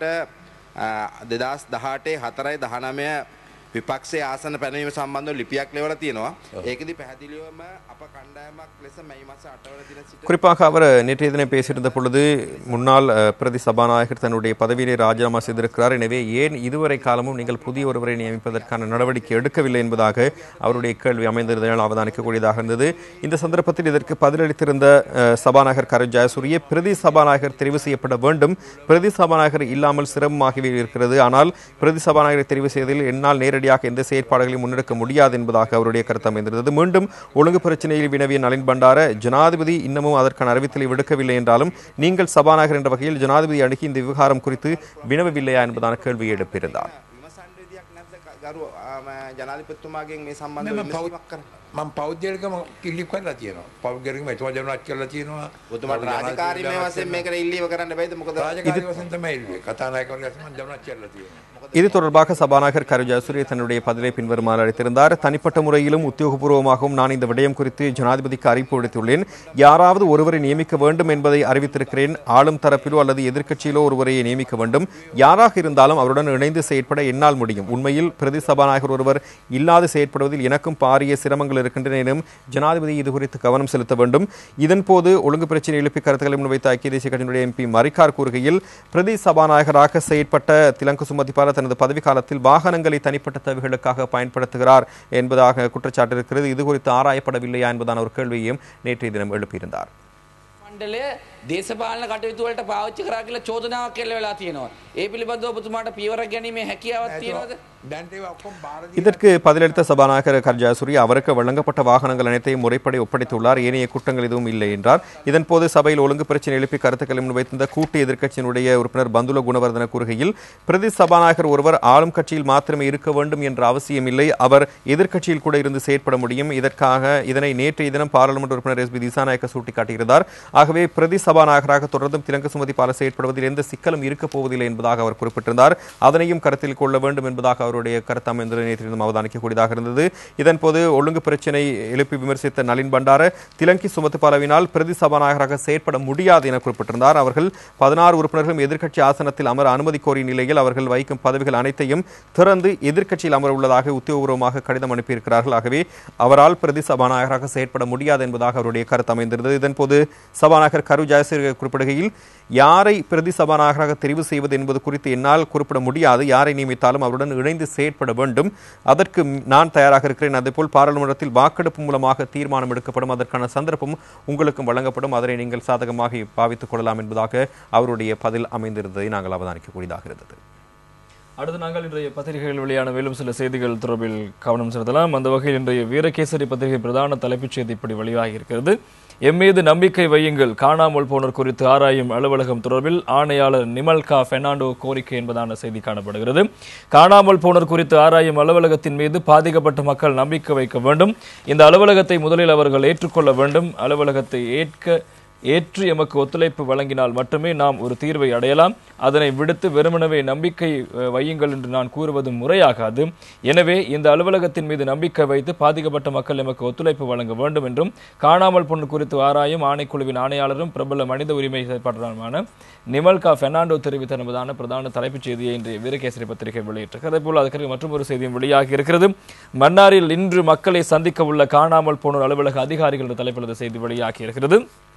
දෙදස් දහටේ හතරයි දහනමය විපක්ෂේ ආසන පැනීම සම්බන්ධ ලිපියක් ලෙවල තියෙනවා ඒකද පැහැදිලිවම අප කණ්ඩායමක් ලෙස මැයි මස අටවල දින සිට குறிப்பாக அவர் நேற்றைய தினம் பேசியிருந்த பொழுது முன்னாள் அஹ், பிரதி சபாநாயகர் தன்னுடைய பதவியிலே ராஜினாமா செய்திருக்கிறார் எனவே ஏன் இதுவரை காலமும் நீங்கள் புதிய ஒருவரை நியமிப்பதற்கான நடவடிக்கை எடுக்கவில்லை என்பதாக அவருடைய கேள்வி அமைந்திருந்ததால் அவதானிக்கக்கூடியதாக இருந்தது இந்த சந்தர்ப்பத்தில் இதற்கு பதிலளித்திருந்த அஹ், சபாநாயகர் கரு ஜெயசூரிய பிரதி சபாநாயகர் தெரிவு செய்யப்பட வேண்டும் பிரதி சபாநாயகர் இல்லாமல் சிரமமாகவே இருக்கிறது ஆனால் பிரதி சபாநாயகரை தெரிவு செய்வதில் என்னால் நேரடியாக எந்த செயற்பாடுகளையும் முன்னெடுக்க முடியாது என்பதாக அவருடைய கருத்து அமைந்திருந்தது மீண்டும் ஒழுங்கு பிரச்சனையில் வினவிய நளின் பண்டார ஜனாதிபதி இன்னமும் அதற்கான அறிவித்தலை விடுக்கவில்லை என்றாலும் நீங்கள் சபாநாயகர் என்ற வகையில் ஜனாதிபதி அணுகி இந்த விவகாரம் குறித்து வினவவில்லையா என்பதான கேள்வியை எழுப்பியிருந்தார் විමසන්න විදියක් නැද්ද ගරු ජනාධිපතිතුමාගෙන් මේ සම්බන්ධ මම විමසීමක් කරන්න? මම පෞද්ගලිකම කිල්ලිප් කරලා තියෙනවා. පෞද්ගලිකම එතුමා ජනවත් කරලා තියෙනවා. ඔබතුමාට රාජකාරීමය වශයෙන් මේකට ඉල්ලීම කරන්න බැයිද මොකද රාජකාරී වශයෙන් තමයි ඉල්ලුවේ. කතානායකවරුන් වශයෙන් මම ජනවත් කරලා තියෙනවා. இது தொடர்பாக சபாநாயகர் கரு ஜெயசூரிய தன்னுடைய பதிலை பின்வருமாறு அளித்திருந்தார் தனிப்பட்ட முறையிலும் உத்தியோகபூர்வமாகவும் நான் இந்த விடயம் குறித்து ஜனாதிபதிக்கு அறிவிப்பு விடுத்துள்ளேன் யாராவது ஒருவரை நியமிக்க வேண்டும் என்பதை அறிவித்திருக்கிறேன் ஆளும் தரப்பிலோ அல்லது எதிர்க்கட்சியிலோ ஒருவரை நியமிக்க வேண்டும் யாராக இருந்தாலும் அவருடன் இணைந்து செயற்பட என்னால் முடியும் உண்மையில் பிரதி சபாநாயகர் ஒருவர் இல்லாது செயற்படுவதில் எனக்கும் பாரிய சிரமங்கள் இருக்கின்றன எனும் ஜனாதிபதி இது குறித்து கவனம் செலுத்த வேண்டும் இதன்போது ஒழுங்கு பிரச்சனை எழுப்பி கருத்துக்களை முன்வைத்த ஐக்கிய தேசிய கட்சியினுடைய எம்பி மரிக்கார் கூறுகையில் பிரதி சபாநாயகராக செயற்பட்ட திலங்கு சுமதிபால தனது பதவி காலத்தில் வாகனங்களை தனிப்பட்ட தேவைகளுக்காக பயன்படுத்துகிறார் என்பதாக குற்றச்சாட்டு இருக்கிறது இது குறித்து ஆராயப்படவில்லையா என்பதான ஒரு கேள்வியையும் நேற்றைய தினம் எழுப்பியிருந்தார் මණ්ඩලය දේශපාලන කටයුතුවලට පාවිච්චි කරා කියලා චෝදනාවක් කෙල්ල වෙලා තියෙනවා. ඒ පිළිබඳව ඔබතුමාට පියවර ගැනීමේ හැකියාවක් තියෙනවද? දැන්ට ඒවා ඔක්කොම බාර දීලා இதற்கு பதிலளித்த சபாநாயகர் கர்ஜாசூரி அவருக்கு வழங்கப்பட்ட வாகனங்கள் அனைத்தையும் முறைப்படி ஒப்படைத்துள்ளார் ஏனைய குற்றங்கள் எதுவும் இல்லை என்றார் இதன்போது சபையில் ஒழுங்கு பிரச்சனை எழுப்பி கருத்துக்களை முன்வைத்திருந்த கூட்டு எதிர்க்கட்சியினுடைய உறுப்பினர் பந்துல குணவர்தன கூறுகையில் பிரதி சபாநாயகர் ஒருவர் ஆளும் கட்சியில் மாத்திரமே இருக்க வேண்டும் என்ற அவசியமில்லை அவர் எதிர்க்கட்சியில் கூட இருந்து செயற்பட முடியும் இதற்காக இதனை நேற்றைய தினம் பாராளுமன்ற உறுப்பினர் எஸ் பி திசாநாயக்க சுட்டிக்காட்டியிருந்தார் ஆகவே பிரதி சபாநாயகராக தொடர்ந்தும் திலங்க சுமதி பால செயற்படுவதில் எந்த சிக்கலும் இருக்கப் போவதில்லை என்பதாக அவர் குறிப்பிட்டிருந்தார் அதனையும் கருத்தில் கொள்ள வேண்டும் என்பதாக அவருடைய கருத்து அமைந்தது நேற்று தினம் அவதானிக்கக்கூடியதாக இருந்தது இதன்போது ஒழுங்கு பிரச்சினை எழுப்பி விமர்சித்த நளின் பண்டார திலங்கி சுமத்து பாலவினால் பிரதி சபாநாயகராக செயற்பட முடியாது என குறிப்பிட்டிருந்தார் அவர்கள் பதினாறு உறுப்பினர்களும் எதிர்க்கட்சி ஆசனத்தில் அமர அனுமதி கோரிய நிலையில் அவர்கள் வைக்கும் பதவிகள் அனைத்தையும் திறந்து எதிர்க்கட்சியில் அமர உள்ளதாக உத்தியோகபூர்வமாக கடிதம் அனுப்பியிருக்கிறார்கள் ஆகவே அவரால் பிரதி சபாநாயகராக செயற்பட முடியாது என்பதாக அவருடைய கருத்து அமைந்திருந்தது இதன்போது சபாநாயகர் கரு ஜெயசூரிய குறிப்பிடுகையில் யாரை பிரதி சபாநாயகராக தெரிவு செய்வது என்பது குறித்து என்னால் குறிப்பிட முடியாது யாரை நியமித்தாலும் அவருடன் இணைந்து செயற்பட வேண்டும் அதற்கு நான் தயாராக இருக்கிறேன் அதேபோல் பாராளுமன்றத்தில் வாக்கெடுப்பு மூலமாக தீர்மானம் எடுக்கப்படும் அதற்கான சந்தர்ப்பம் உங்களுக்கும் வழங்கப்படும் அதனை நீங்கள் சாதகமாக பாவித்துக் கொள்ளலாம் என்பதாக அவருடைய பதில் அமைந்திருந்ததை நாங்கள் அவதானிக்கக்கூடியதாக இருந்தது அடுத்து நாங்கள் இன்றைய பத்திரிகைகள் வெளியான மேலும் சில செய்திகள் தொடர்பில் கவனம் செலுத்தலாம் அந்த வகையில் இன்றைய வீரகேசரி பத்திரிகை பிரதான தலைப்புச் செய்தி இப்படி வெளியாகி இருக்கிறது எம் மீது நம்பிக்கை வையுங்கள் காணாமல் போனோர் குறித்து ஆராயும் அலுவலகம் தொடர்பில் ஆணையாளர் நிமல்கா பெர்னாண்டோ கோரிக்கை என்பதான செய்தி காணப்படுகிறது காணாமல் போனோர் குறித்து ஆராயும் அலுவலகத்தின் மீது பாதிக்கப்பட்ட மக்கள் நம்பிக்கை வைக்க வேண்டும் இந்த அலுவலகத்தை முதலில் அவர்கள் ஏற்றுக்கொள்ள வேண்டும் அலுவலகத்தை ஏற்க ஏற்று எமக்கு ஒத்துழைப்பு வழங்கினால் மட்டுமே நாம் ஒரு தீர்வை அடையலாம் அதனை விடுத்து வெறுமனவே நம்பிக்கை அஹ், வையுங்கள் என்று நான் கூறுவது முறையாகாது எனவே இந்த அலுவலகத்தின் மீது நம்பிக்கை வைத்து பாதிக்கப்பட்ட மக்கள் எமக்கு ஒத்துழைப்பு வழங்க வேண்டும் என்றும் காணாமல் பொண்ணு குறித்து ஆராயும் ஆணைக்குழுவின் ஆணையாளரும் பிரபல மனித உரிமை செயற்பாட்டாளருமான நிமல்கா பெர்னாண்டோ தெரிவித்த என்பதான பிரதான தலைப்புச் செய்தியை இன்றைய வீரகேசரி பத்திரிகை வெளியிட்டிருக்கு அதேபோல் அதற்கு மற்றும் ஒரு செய்தியும் வெளியாகி இருக்கிறது மன்னாரில் இன்று மக்களை சந்திக்க உள்ள காணாமல் போனோர் அலுவலக அதிகாரிகள் என்ற தலைப்பில் இந்த செய்தி வெளியாகி இருக்கிறது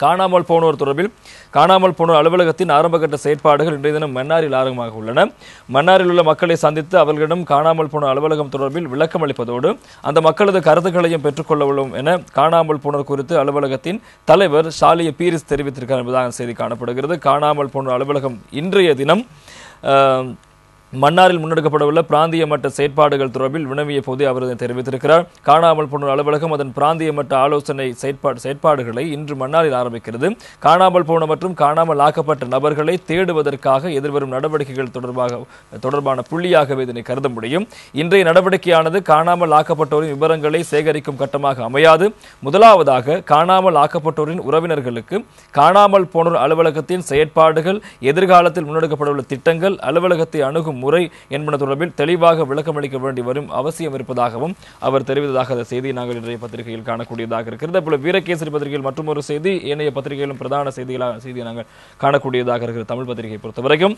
காணாமல் போனோர் தொடர்பில் காணாமல் போனோர் அலுவலகத்தின் ஆரம்பகட்ட செயற்பாடுகள் இன்றைய தினம் மன்னாரில் ஆரம்பமாக உள்ளன மன்னாரில் உள்ள மக்களை சந்தித்து அவர்களிடம் காணாமல் போன அலுவலகம் தொடர்பில் விளக்கம் அளிப்பதோடு அந்த மக்களது கருத்துக்களையும் பெற்றுக்கொள்ள உள்ளோம் என காணாமல் போனோர் குறித்து அலுவலகத்தின் தலைவர் ஷாலிய பீரிஸ் தெரிவித்திருக்கார் என்பதாக செய்தி காணப்படுகிறது காணாமல் போனோர் அலுவலகம் இன்றைய தினம் ஆஹ், மன்னாரில் முன்னெடுக்கப்படவுள்ள பிராந்திய மட்ட செயற்பாடுகள் தொடர்பில் வினவிய போதே அவர் இதனை தெரிவித்திருக்கிறார் காணாமல் போனோர் அலுவலகம் அதன் பிராந்திய மட்ட ஆலோசனை செயற்பாடு செயற்பாடுகளை இன்று மன்னாரில் ஆரம்பிக்கிறது காணாமல் போன மற்றும் காணாமல் ஆக்கப்பட்ட நபர்களை தேடுவதற்காக எதிர்வரும் நடவடிக்கைகள் தொடர்பாக தொடர்பான புள்ளியாகவே இதனை கருத முடியும் இன்றைய நடவடிக்கையானது காணாமல் ஆக்கப்பட்டோரின் விவரங்களை சேகரிக்கும் கட்டமாக அமையாது முதலாவதாக காணாமல் ஆக்கப்பட்டோரின் உறவினர்களுக்கு காணாமல் போனோர் அலுவலகத்தின் செயற்பாடுகள் எதிர்காலத்தில் முன்னெடுக்கப்படவுள்ள திட்டங்கள் அலுவலகத்தை அணுகும் முறை என்பன தொடர்பில் தெளிவாக விளக்கமளிக்க வேண்டி வரும் அவசியம் இருப்பதாகவும் அவர் தெரிவித்ததாக அந்த செய்தியை நாங்கள் இன்றைய பத்திரிகையில் காணக்கூடியதாக இருக்கிறது அப்போல வீரகேசரி பத்திரிகையில் மற்றும் ஒரு செய்தி ஏனைய பத்திரிகையிலும் பிரதான செய்திகளாக செய்தியை நாங்கள் காணக்கூடியதாக இருக்கிற தமிழ் பத்திரிகை பொறுத்தவரைக்கும்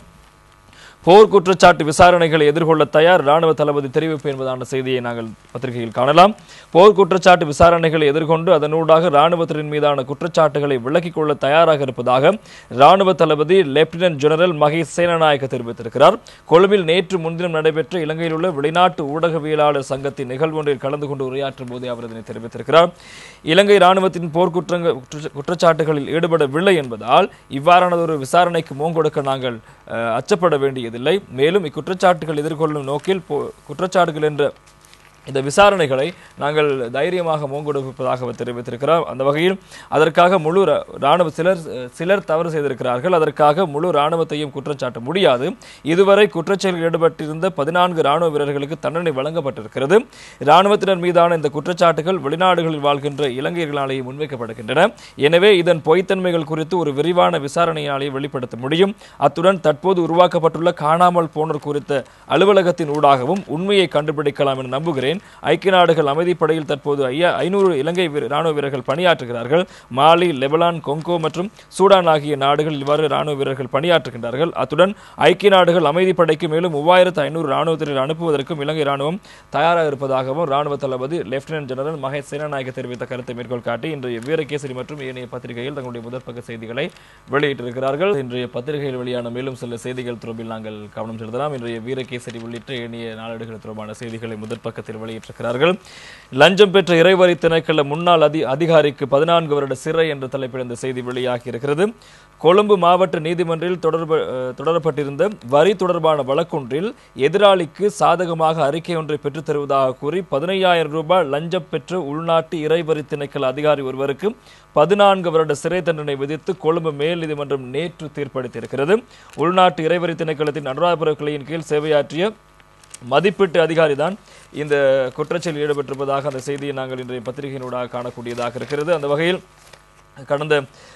போர் குற்றச்சாட்டு விசாரணைகளை எதிர்கொள்ள தயார் ராணுவ தளபதி தெரிவிப்பு என்பதான செய்தியை நாங்கள் பத்திரிகையில் காணலாம் போர் குற்றச்சாட்டு விசாரணைகளை எதிர்கொண்டு அதனூடாக ராணுவத்தின் மீதான குற்றச்சாட்டுகளை விலக்கிக் கொள்ள தயாராக இருப்பதாக ராணுவ தளபதி லெப்டினன்ட் ஜெனரல் மகேஷ் சேனநாயக்க தெரிவித்திருக்கிறார் கொழும்பில் நேற்று முன்தினம் நடைபெற்ற இலங்கையில் உள்ள வெளிநாட்டு ஊடகவியலாளர் சங்கத்தின் நிகழ்வொன்றில் கலந்து கொண்டு உரையாற்றும் போதே அவர் இதனை தெரிவித்திருக்கிறார் இலங்கை ராணுவத்தின் போர் குற்றங்க குற்ற- குற்றச்சாட்டுகளில் ஈடுபடவில்லை என்பதால் இவ்வாறானதொரு விசாரணைக்கு மோங்கொடுக்க நாங்கள் அஹ், அச்சப்பட வேண்டியதில்லை மேலும் இக்குற்றச்சாட்டுகள் எதிர்கொள்ளும் நோக்கில் போ- குற்றச்சாட்டுகள் என்ற இந்த விசாரணைகளை நாங்கள் தைரியமாக மோங்கொடுப்பதாக அவர் தெரிவித்திருக்கிறார் அந்த வகையில் அதற்காக முழு ரா- ராணுவ சிலர் சிலர் தவறு செய்திருக்கிறார்கள் அதற்காக முழு ராணுவத்தையும் குற்றச்சாட்ட முடியாது இதுவரை குற்றச்செயலில் ஈடுபட்டிருந்த பதினான்கு ராணுவ வீரர்களுக்கு தண்டனை வழங்கப்பட்டிருக்கிறது ராணுவத்தினர் மீதான இந்த குற்றச்சாட்டுகள் வெளிநாடுகளில் வாழ்கின்ற இலங்கையர்களாலேயே முன்வைக்கப்படுகின்றன எனவே இதன் பொய்த்தன்மைகள் குறித்து ஒரு விரிவான விசாரணையினாலே வெளிப்படுத்த முடியும் அத்துடன் தற்போது உருவாக்கப்பட்டுள்ள காணாமல் போனோர் குறித்த அலுவலகத்தின் ஊடாகவும் உண்மையை கண்டுபிடிக்கலாம் என நம்புகிறேன் ஐக்கிய நாடுகள் அமைதிப்படையில் தற்போது ஐயா ஐநூறு இலங்கை வீர- ராணுவ வீரர்கள் பணியாற்றுகிறார்கள் மாலி லெபனான் கொங்கோ மற்றும் சூடான் ஆகிய நாடுகளில் இவ்வாறு ராணுவ வீரர்கள் பணியாற்றுகின்றார்கள் அத்துடன் ஐக்கிய நாடுகள் அமைதிப்படைக்கு மேலும் மூவாயிரத்து ஐநூறு ராணுவத்தினர் அனுப்புவதற்கும் இலங்கை ராணுவம் தயாராக இருப்பதாகவும் ராணுவ தளபதி லெப்டினன்ட் ஜெனரல் மகேஷ் சேனநாயக்க தெரிவித்த கருத்தை மேற்கோள் காட்டி இன்றைய வீரகேசரி மற்றும் ஏனைய பத்திரிகையில் தங்களுடைய முதற் பக்க செய்திகளை வெளியிட்டிருக்கிறார்கள் இன்றைய பத்திரிகையில் வெளியான மேலும் சில செய்திகள் தொடர்பில் நாங்கள் கவனம் செலுத்தலாம் இன்றைய வீரகேசரி உள்ளிட்ட ஏனைய நாளேடுகள் தொடர்பான செய்திகளை முதற் பக்கத்தில் வெளியிட்டிருக்கிறார்கள் லஞ்சம் பெற்ற இறைவரி திணைக்கள முன்னாள் அதி அதிகாரிக்கு பதினான்கு வருட சிறை என்ற தலைப்பில் இந்த செய்தி வெளியாகி இருக்கிறது கொழும்பு மாவட்ட நீதிமன்றில் தொடர்பு அஹ், தொடரப்பட்டிருந்த வரி தொடர்பான வழக்கொன்றில் எதிராளிக்கு சாதகமாக அறிக்கை ஒன்றை பெற்றுத் தருவதாக கூறி பதினையாயிரம் ரூபாய் லஞ்சம் பெற்ற உள்நாட்டு இறைவரி திணைக்கள அதிகாரி ஒருவருக்கு பதினான்கு வருட சிறை தண்டனை விதித்து கொழும்பு மேல் நீதிமன்றம் நேற்று தீர்ப்பளித்திருக்கிறது உள்நாட்டு இறைவரி திணைக்களத்தின் அனுராதபுர கிளையின் கீழ் சேவையாற்றிய மதிப்பீட்டு அதிகாரி தான் இந்த குற்றச்செயலில் ஈடுபட்டிருப்பதாக அந்த செய்தியை நாங்கள் இன்றைய பத்திரிகையினூடாக காணக்கூடியதாக இருக்கிறது அந்த வகையில் கடந்த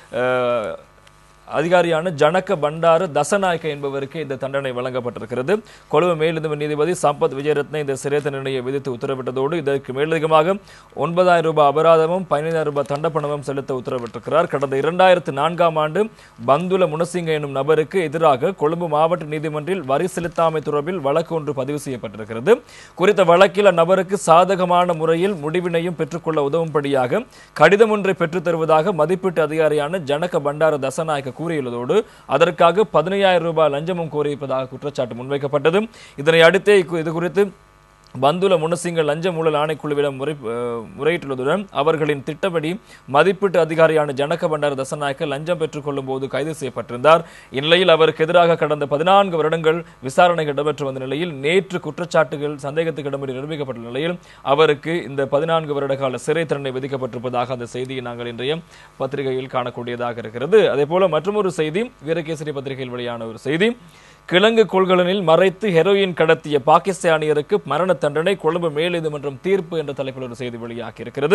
அஹ், அதிகாரியான ஜனக பண்டார தசநாயக்க என்பவருக்கு இந்த தண்டனை வழங்கப்பட்டிருக்கிறது கொழும்பு மேலதிக நீதிபதி சம்பத் விஜயரத்ன இந்த சிறை தண்டனையை விதித்து உத்தரவிட்டதோடு இதற்கு மேலதிகமாக ஒன்பதாயிரம் ரூபாய் அபராதமும் பதினைந்தாயிரம் ரூபாய் தண்டப்பணமும் செலுத்த உத்தரவிட்டிருக்கிறார் கடந்த இரண்டாயிரத்து நான்காம் ஆண்டு பந்துல முனசிங்க எனும் நபருக்கு எதிராக கொழும்பு மாவட்ட நீதிமன்றில் வரி செலுத்தாமை தொடர்பில் வழக்கு ஒன்று பதிவு செய்யப்பட்டிருக்கிறது குறித்த வழக்கில் அந்நபருக்கு சாதகமான முறையில் முடிவினையும் பெற்றுக்கொள்ள உதவும்படியாக கடிதம் ஒன்றை பெற்றுத் தருவதாக மதிப்பீட்டு அதிகாரியான ஜனக பண்டார தசநாயக்க கூறியுள்ளதோடு அதற்காக பதினையாயிரம் ரூபாய் லஞ்சமும் கோரியிருப்பதாக குற்றச்சாட்டு முன்வைக்கப்பட்டது இதனை அடுத்தே இக்கு- இது குறித்து பந்துல முனசிங்க லஞ்ச ஊழல் ஆணைக்குழுவிடம் முறை அஹ், முறையிட்டுள்ளதுடன் அவர்களின் திட்டப்படி மதிப்பீட்டு அதிகாரியான ஜனக பண்டார தசநாயக்க லஞ்சம் பெற்றுக் கொள்ளும் போது கைது செய்யப்பட்டிருந்தார் இந்நிலையில் அவருக்கு எதிராக கடந்த பதினான்கு வருடங்கள் விசாரணைகள் இடம்பெற்று வந்த நிலையில் நேற்று குற்றச்சாட்டுகள் சந்தேகத்துக்கு இடம்பெற்று நிரூபிக்கப்பட்ட நிலையில் அவருக்கு இந்த பதினான்கு வருட கால சிறை தண்டனை விதிக்கப்பட்டிருப்பதாக அந்த செய்தியை நாங்கள் இன்றைய பத்திரிகையில் காணக்கூடியதாக இருக்கிறது அதே போல மற்றொரு செய்தி வீரகேசரி பத்திரிகையில் வெளியான ஒரு செய்தி கிழங்கு கொள்கலனில் மறைத்து ஹெரோயின் கடத்திய பாகிஸ்தானியருக்கு மரண தண்டனை கொழும்பு மேல்நீதிமன்றம் தீர்ப்பு என்ற தலைப்பில் ஒரு செய்தி வெளியாகி இருக்கிறது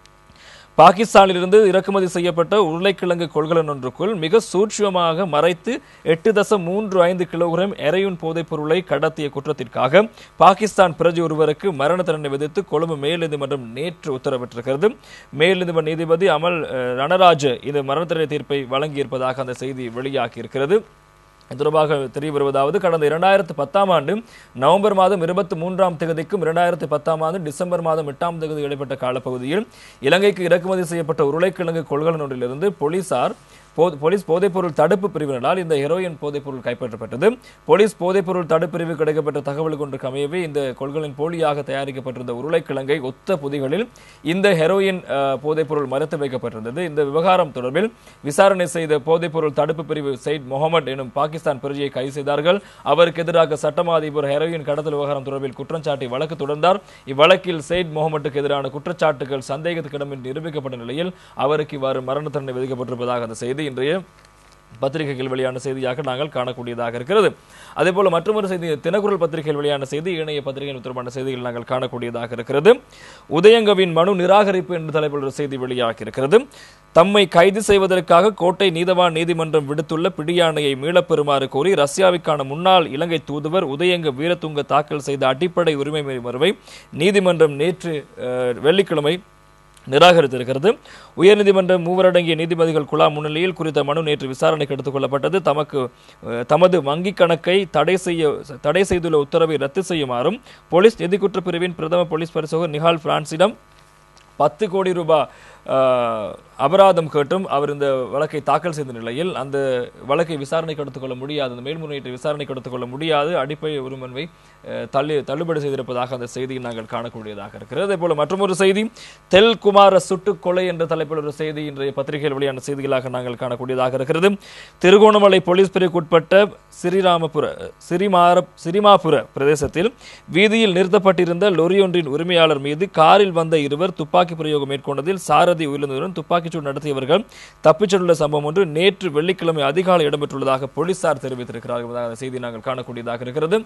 பாகிஸ்தானிலிருந்து இறக்குமதி செய்யப்பட்ட உருளைக்கிழங்கு கொள்கலன் ஒன்றுக்குள் மிக சூட்சுமமாக மறைத்து எட்டு தசம் மூன்று ஐந்து கிலோகிராம் எரையுன் போதைப் பொருளை கடத்திய குற்றத்திற்காக பாகிஸ்தான் பிரஜை ஒருவருக்கு மரண தண்டனை விதித்து கொழும்பு மேல் நீதிமன்றம் நேற்று உத்தரவிட்டிருக்கிறது மேல் நீதிமன்ற நீதிபதி அமல் அஹ், ரணராஜ் இந்த மரண தண்டனை தீர்ப்பை வழங்கியிருப்பதாக அந்த செய்தி வெளியாகி இருக்கிறது இது தொடர்பாக தெரிய வருவதாவது கடந்த இரண்டாயிரத்து பத்தாம் ஆண்டு நவம்பர் மாதம் இருபத்தி மூன்றாம் தேதிக்கும் இரண்டாயிரத்து பத்தாம் ஆண்டு டிசம்பர் மாதம் எட்டாம் தேதி இடைப்பட்ட காலப்பகுதியில் இலங்கைக்கு இறக்குமதி செய்யப்பட்ட உருளைக்கிழங்கு கொள்கலன் ஒன்றிலிருந்து போலீசார் போ- போலீஸ் போதைப்பொருள் தடுப்பு பிரிவினரால் இந்த ஹெரோயின் போதைப்பொருள் கைப்பற்றப்பட்டது போலீஸ் போதைப்பொருள் தடுப்பு பிரிவு கிடைக்கப்பட்ட தகவல் கொண்டு அமையவே இந்த கொள்கலன் போலியாக தயாரிக்கப்பட்டிருந்த உருளைக்கிழங்கை ஒத்த பொதிகளில் இந்த ஹெரோயின் அஹ், போதைப்பொருள் மறைத்து வைக்கப்பட்டிருந்தது இந்த விவகாரம் தொடர்பில் விசாரணை செய்த போதைப்பொருள் தடுப்பு பிரிவு சைட் முகமது எனும் பாகிஸ்தான் பிரஜையை கைது செய்தார்கள் அவருக்கு எதிராக சட்டமா அதிபர் ஹெரோயின் கடத்தல் விவகாரம் தொடர்பில் குற்றம் சாட்டி வழக்கு தொடர்ந்தார் இவ்வழக்கில் சைட் முகமதுக்கு எதிரான குற்றச்சாட்டுகள் சந்தேகத்துக்கிடமின்றி நிரூபிக்கப்பட்ட நிலையில் அவருக்கு இவ்வாறு மரண தண்டனை விதிக்கப்பட்டிருப்பதாக அந்த செய்தி இன்றைய பத்திரிகைகள் வெளியான செய்தியாக நாங்கள் காணக்கூடியதாக இருக்கிறது அதே போல மற்றொரு செய்தி தினக்குரல் பத்திரிகையில் வெளியான செய்தி இணைய பத்திரிகைகள் தொடர்பான செய்திகள் நாங்கள் காணக்கூடியதாக இருக்கிறது உதயங்கவின் மனு நிராகரிப்பு என்ற தலைப்பில் ஒரு செய்தி வெளியாகி இருக்கிறது தம்மை கைது செய்வதற்காக கோட்டை நீதவான் நீதிமன்றம் விடுத்துள்ள பிடியாணையை மீளப் பெறுமாறு கோரி ரஷ்யாவுக்கான முன்னாள் இலங்கை தூதுவர் உதயங்க வீரதுங்க தாக்கல் செய்த அடிப்படை உரிமை மறுவை நீதிமன்றம் நேற்று அஹ், வெள்ளிக்கிழமை நிராகரித்திருக்கிறது உயர்நீதிமன்ற மூவரடங்கிய நீதிபதிகள் குழா முன்னிலையில் குறித்த மனு நேற்று விசாரணைக்கு எடுத்துக் கொள்ளப்பட்டது தமக்கு அஹ், தமது வங்கிக் கணக்கை தடை செய்ய தடை செய்துள்ள உத்தரவை ரத்து செய்யுமாறும் போலீஸ் நிதிக்குற்ற பிரிவின் பிரதம போலீஸ் பரிசோகர் நிஹால் பிரான்சிடம் பத்து கோடி ரூபாய் அஹ், அபராதம் கேட்டும் அவர் இந்த வழக்கை தாக்கல் செய்த நிலையில் அந்த வழக்கை விசாரணைக்கு எடுத்துக்கொள்ள முடியாது அந்த மேல்முறையீட்டு விசாரணைக்கு எடுத்துக்கொள்ள முடியாது அடிப்படை உரிமன்மை அஹ், தள்ளி தள்ளுபடி செய்திருப்பதாக அந்த செய்தியை நாங்கள் காணக்கூடியதாக இருக்கிறது அதே போல மற்றொரு செய்தி தெல் குமார சுட்டுக் கொலை என்ற தலைப்பில் ஒரு செய்தி இன்றைய பத்திரிகையில் வெளியான செய்திகளாக நாங்கள் காணக்கூடியதாக இருக்கிறது திருகோணமலை போலீஸ் பிரிவுக்குட்பட்ட ஸ்ரீராமபுர சிறிமார சிரிமாபுர பிரதேசத்தில் வீதியில் நிறுத்தப்பட்டிருந்த லொரியொன்றின் உரிமையாளர் மீது காரில் வந்த இருவர் துப்பாக்கி பிரயோகம் மேற்கொண்டதில் சாரதி உயிரிழந்ததுடன் துப்பாக்கிச்சூடு நடத்தியவர்கள் தப்பிச் சென்றுள்ள சம்பவம் ஒன்று நேற்று வெள்ளிக்கிழமை அதிகாலை இடம்பெற்றுள்ளதாக போலீசார் தெரிவித்திருக்கிறார்கள் என்பதாக அந்த செய்தி நாங்கள் காணக்கூடியதாக இருக்கிறது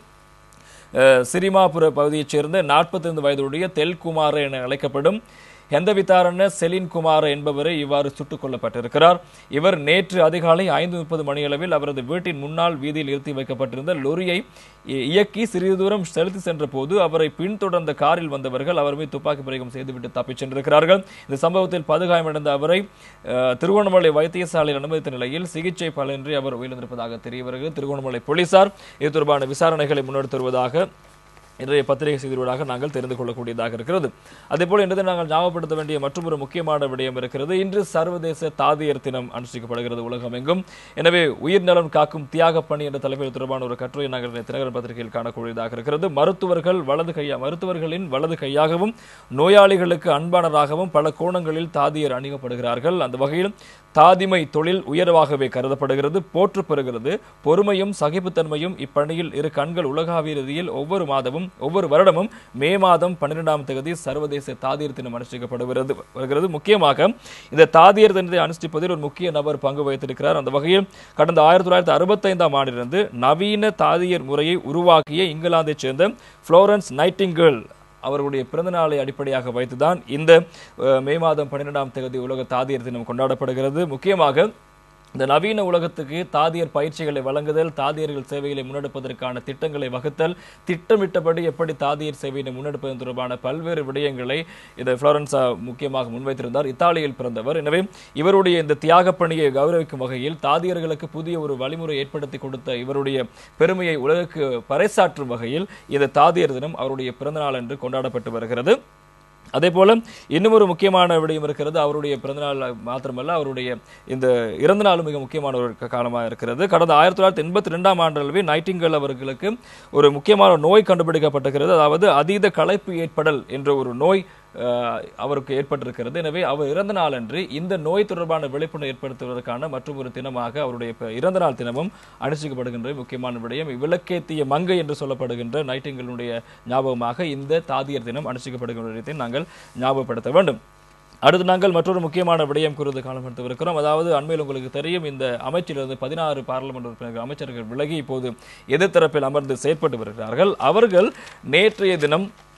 அஹ், சிரிமாபுர பகுதியைச் சேர்ந்த 45 வயதுடைய தெல்குமார் என அழைக்கப்படும் ஹெந்தவித்தாரன செலின் குமார் என்பவரை இவ்வாறு சுட்டுக் கொல்லப்பட்டிருக்கிறார் இவர் நேற்று அதிகாலை ஐந்து முப்பது மணியளவில் அவரது வீட்டின் முன்னால் வீதியில் நிறுத்தி வைக்கப்பட்டிருந்த லொரியை இ- இயக்கி சிறிது தூரம் செலுத்தி சென்ற போது அவரை பின்தொடர்ந்த காரில் வந்தவர்கள் அவர் மீது துப்பாக்கி பிரயோகம் செய்துவிட்டு தப்பிச் சென்றிருக்கிறார்கள் இந்த சம்பவத்தில் படுகாயமடைந்த அவரை அஹ், திருகோணமலை வைத்தியசாலையில் அனுமதித்த நிலையில் சிகிச்சை பலனின்றி அவர் உயிரிழந்திருப்பதாக தெரிய வருகிறது திருகோணமலை போலீசார் இது தொடர்பான விசாரணைகளை முன்னெடுத்து வருவதாக இன்றைய பத்திரிகை செய்தியூடாக நாங்கள் தெரிந்து கொள்ளக்கூடியதாக இருக்கிறது அதேபோல் இன்றைய நாங்கள் ஞாபகப்படுத்த வேண்டிய மற்றொரு முக்கியமான விடயம் இருக்கிறது இன்று சர்வதேச தாதியர் தினம் அனுஷ்டிக்கப்படுகிறது உலகம் எங்கும் எனவே உயிர் நலம் காக்கும் தியாக பணி என்ற தலைப்பில் தொடர்பான ஒரு கட்டுரை நாங்கள் இன்றைய தினகரன் பத்திரிகையில் காணக்கூடியதாக இருக்கிறது மருத்துவர்கள் வலது கையா மருத்துவர்களின் வலது கையாகவும் நோயாளிகளுக்கு அன்பானராகவும் பல கோணங்களில் தாதியர் அணியப்படுகிறார்கள் அந்த வகையில் தாதிமை தொழில் உயர்வாகவே கருதப்படுகிறது போற்று பெறுகிறது பொறுமையும் சகிப்புத்தன்மையும் இப்பணியில் இரு கண்கள் உலகாவிய ரீதியில் ஒவ்வொரு மாதமும் ஒவ்வொரு வருடமும் மே மாதம் பன்னிரெண்டாம் தேதி சர்வதேச தாதியர் தினம் அனுஷ்டிக்கப்படுகிறது வருகிறது முக்கியமாக இந்த தாதியர் தினத்தை அனுஷ்டிப்பதில் ஒரு முக்கிய நபர் பங்கு வகித்திருக்கிறார் அந்த வகையில் கடந்த ஆயிரத்தி தொள்ளாயிரத்தி அறுபத்தைந்தாம் ஆண்டிலிருந்து நவீன தாதியர் முறையை உருவாக்கிய இங்கிலாந்தைச் சேர்ந்த புளோரன்ஸ் நைட்டிங்கேல் அவர்களுடைய பிறந்த நாளை அடிப்படையாக வைத்துதான் இந்த அஹ், மே மாதம் பன்னிரெண்டாம் தேதி உலக தாதியர் தினம் கொண்டாடப்படுகிறது முக்கியமாக இந்த நவீன உலகத்துக்கு தாதியர் பயிற்சிகளை வழங்குதல் தாதியர்கள் சேவைகளை முன்னெடுப்பதற்கான திட்டங்களை வகுத்தல் திட்டமிட்டபடி எப்படி தாதியர் சேவையை முன்னெடுப்பது தொடர்பான பல்வேறு விடயங்களை இந்த புளோரன்ஸா முக்கியமாக முன்வைத்திருந்தார் இத்தாலியில் பிறந்தவர் எனவே இவருடைய இந்த தியாகப் பணியை கௌரவிக்கும் வகையில் தாதியர்களுக்கு புதிய ஒரு வழிமுறை ஏற்படுத்தி கொடுத்த இவருடைய பெருமையை உலகுக்கு பறைசாற்றும் வகையில் இந்த தாதியர் தினம் அவருடைய பிறந்தநாள் என்று கொண்டாடப்பட்டு வருகிறது அதே போல இன்னும் ஒரு முக்கியமான விடயம் இருக்கிறது அவருடைய பிறந்தநாள் மாத்திரமல்ல அவருடைய இந்த இறந்த நாளும் மிக முக்கியமான ஒரு க- காலமாக இருக்கிறது கடந்த ஆயிரத்தி தொள்ளாயிரத்தி எண்பத்தி ரெண்டாம் ஆண்டளவே நைட்டிங்கல் அவர்களுக்கு ஒரு முக்கியமான நோய் கண்டுபிடிக்கப்பட்டிருக்கிறது அதாவது அதீத களைப்பு ஏற்படல் என்ற ஒரு நோய் அஹ், அவருக்கு ஏற்பட்டிருக்கிறது எனவே அவர் இறந்த நாளன்று இந்த நோய் தொடர்பான விழிப்புணர்வு ஏற்படுத்துவதற்கான மற்றும் ஒரு தினமாக அவருடைய ப- இறந்த நாள் தினமும் அனுஷ்டிக்கப்படுகின்ற முக்கியமான விடயம் விளக்கேத்திய மங்கை என்று சொல்லப்படுகின்ற நைட்டிங்களுடைய ஞாபகமாக இந்த தாதியர் தினம் அனுஷ்டிக்கப்படுகின்ற விடயத்தை நாங்கள் ஞாபகப்படுத்த வேண்டும் அடுத்து நாங்கள் மற்றொரு முக்கியமான விடயம் குறித்து காலப்படுத்தவிருக்கிறோம் அதாவது அண்மையில் உங்களுக்கு தெரியும் இந்த அமைச்சிலிருந்து பதினாறு பாராளுமன்ற உறுப்பினர்கள் அமைச்சர்கள் விலகி இப்போது எதிர்த்தரப்பில் அமர்ந்து செயற்பட்டு வருகிறார்கள் அவர்கள் நேற்றைய தினம்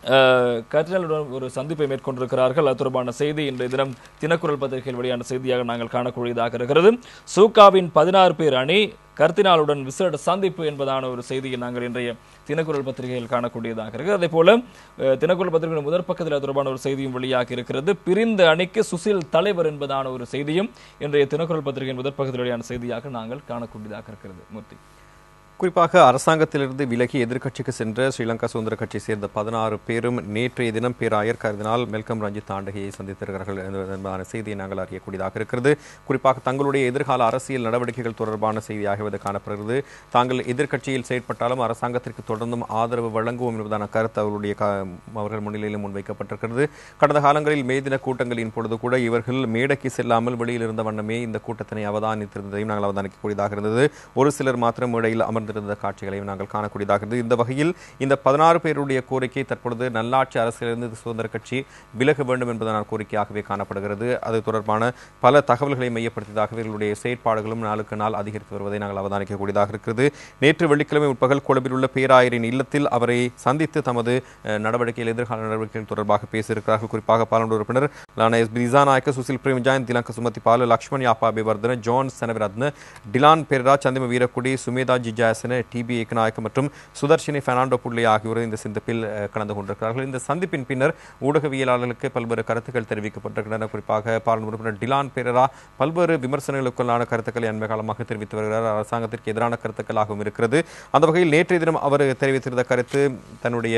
அஹ், கர்தினாலுடன் ஒரு சந்திப்பை மேற்கொண்டிருக்கிறார்கள் அது தொடர்பான செய்தி இன்றைய தினம் தினக்குரல் பத்திரிகையில் வெளியான செய்தியாக நாங்கள் காணக்கூடியதாக இருக்கிறது சூகாவின் பதினாறு பேர் அணி கர்தினாலுடன் விசேட சந்திப்பு என்பதான ஒரு செய்தியை நாங்கள் இன்றைய தினக்குரல் பத்திரிகையில் காணக்கூடியதாக இருக்கிறது அதே போல அஹ், தினக்குரல் பத்திரிகையின் முதற் பக்கத்தில் அது தொடர்பான ஒரு செய்தியும் வெளியாகி இருக்கிறது பிரிந்த அணிக்கு சுசில் தலைவர் என்பதான ஒரு செய்தியும் இன்றைய தினக்குரல் பத்திரிகையின் முதற் பக்கத்தில் வெளியான செய்தியாக நாங்கள் காணக்கூடியதாக இருக்கிறது மூர்த்தி குறிப்பாக அரசாங்கத்திலிருந்து விலகி எதிர்க்கட்சிக்கு சென்ற ஸ்ரீலங்கா சுதந்திர கட்சியை சேர்ந்த பதினாறு பேரும் நேற்றைய தினம் பேராயர் கருதினால் மெல்கம் ரஞ்சித் தாண்டகையை சந்தித்திருக்கிறார்கள் என்பதான செய்தியை நாங்கள் அறியக்கூடியதாக இருக்கிறது குறிப்பாக தங்களுடைய எதிர்கால அரசியல் நடவடிக்கைகள் தொடர்பான செய்தியாக இது காணப்படுகிறது தாங்கள் எதிர்க்கட்சியில் செயற்பட்டாலும் அரசாங்கத்திற்கு தொடர்ந்தும் ஆதரவு வழங்குவோம் என்பதான கருத்து அவர்களுடைய க- அவர்கள் முன்னிலையில் முன்வைக்கப்பட்டிருக்கிறது கடந்த காலங்களில் மே தின கூட்டங்களின் பொழுது கூட இவர்கள் மேடைக்கு செல்லாமல் வெளியில் இருந்த வண்ணமே இந்த கூட்டத்தினை அவதானித்திருந்ததையும் நாங்கள் அவதானிக்கக்கூடியதாக இருந்தது ஒரு சிலர் மாத்திரம் மேடையில் அமர்ந்திருந்த காட்சிகளையும் நாங்கள் காணக்கூடியதாக இருந்தது இந்த வகையில் இந்த பதினாறு பேருடைய கோரிக்கை தற்பொழுது நல்லாட்சி அரசிலிருந்து சுதந்திர கட்சி விலக வேண்டும் என்பதான கோரிக்கையாகவே காணப்படுகிறது அது தொடர்பான பல தகவல்களை மையப்படுத்தியதாக இவர்களுடைய செயற்பாடுகளும் நாளுக்கு நாள் அதிகரித்து வருவதை நாங்கள் அவதானிக்கக்கூடியதாக இருக்கிறது நேற்று வெள்ளிக்கிழமை உட்பகல் கொழும்பில் உள்ள பேராயரின் இல்லத்தில் அவரை சந்தித்து தமது அஹ், நடவடிக்கைகள் எதிர்கால நடவடிக்கைகள் தொடர்பாக பேசியிருக்கிறார்கள் குறிப்பாக பாராளுமன்ற உறுப்பினர் Lana S Dissanayake Susil Premajayan Thilanga Sumathipala Lakshman Yapa Abeywardena John Seneviratne Dilan Perera Chandima Weerakkody Sumedha Jayasena D B Ekanayake மற்றும் சுதர்ஷினி பெர்னாண்டோ புள்ளி ஆகியோர் இந்த சந்திப்பில் அஹ், கலந்து கொண்டிருக்கிறார்கள் இந்த சந்திப்பின் பின்னர் ஊடகவியலாளர்களுக்கு பல்வேறு கருத்துக்கள் தெரிவிக்கப்பட்டிருக்கின்றன குறிப்பாக பாராளுமன்ற உறுப்பினர் டிலான் பெரரா பல்வேறு விமர்சனங்களுக்குள்ளான கருத்துக்களை அண்மை காலமாக தெரிவித்து வருகிறார் அரசாங்கத்திற்கு எதிரான கருத்துக்களாகவும் இருக்கிறது அந்த வகையில் நேற்றைய தினம் அவர் தெரிவித்திருந்த கருத்து தன்னுடைய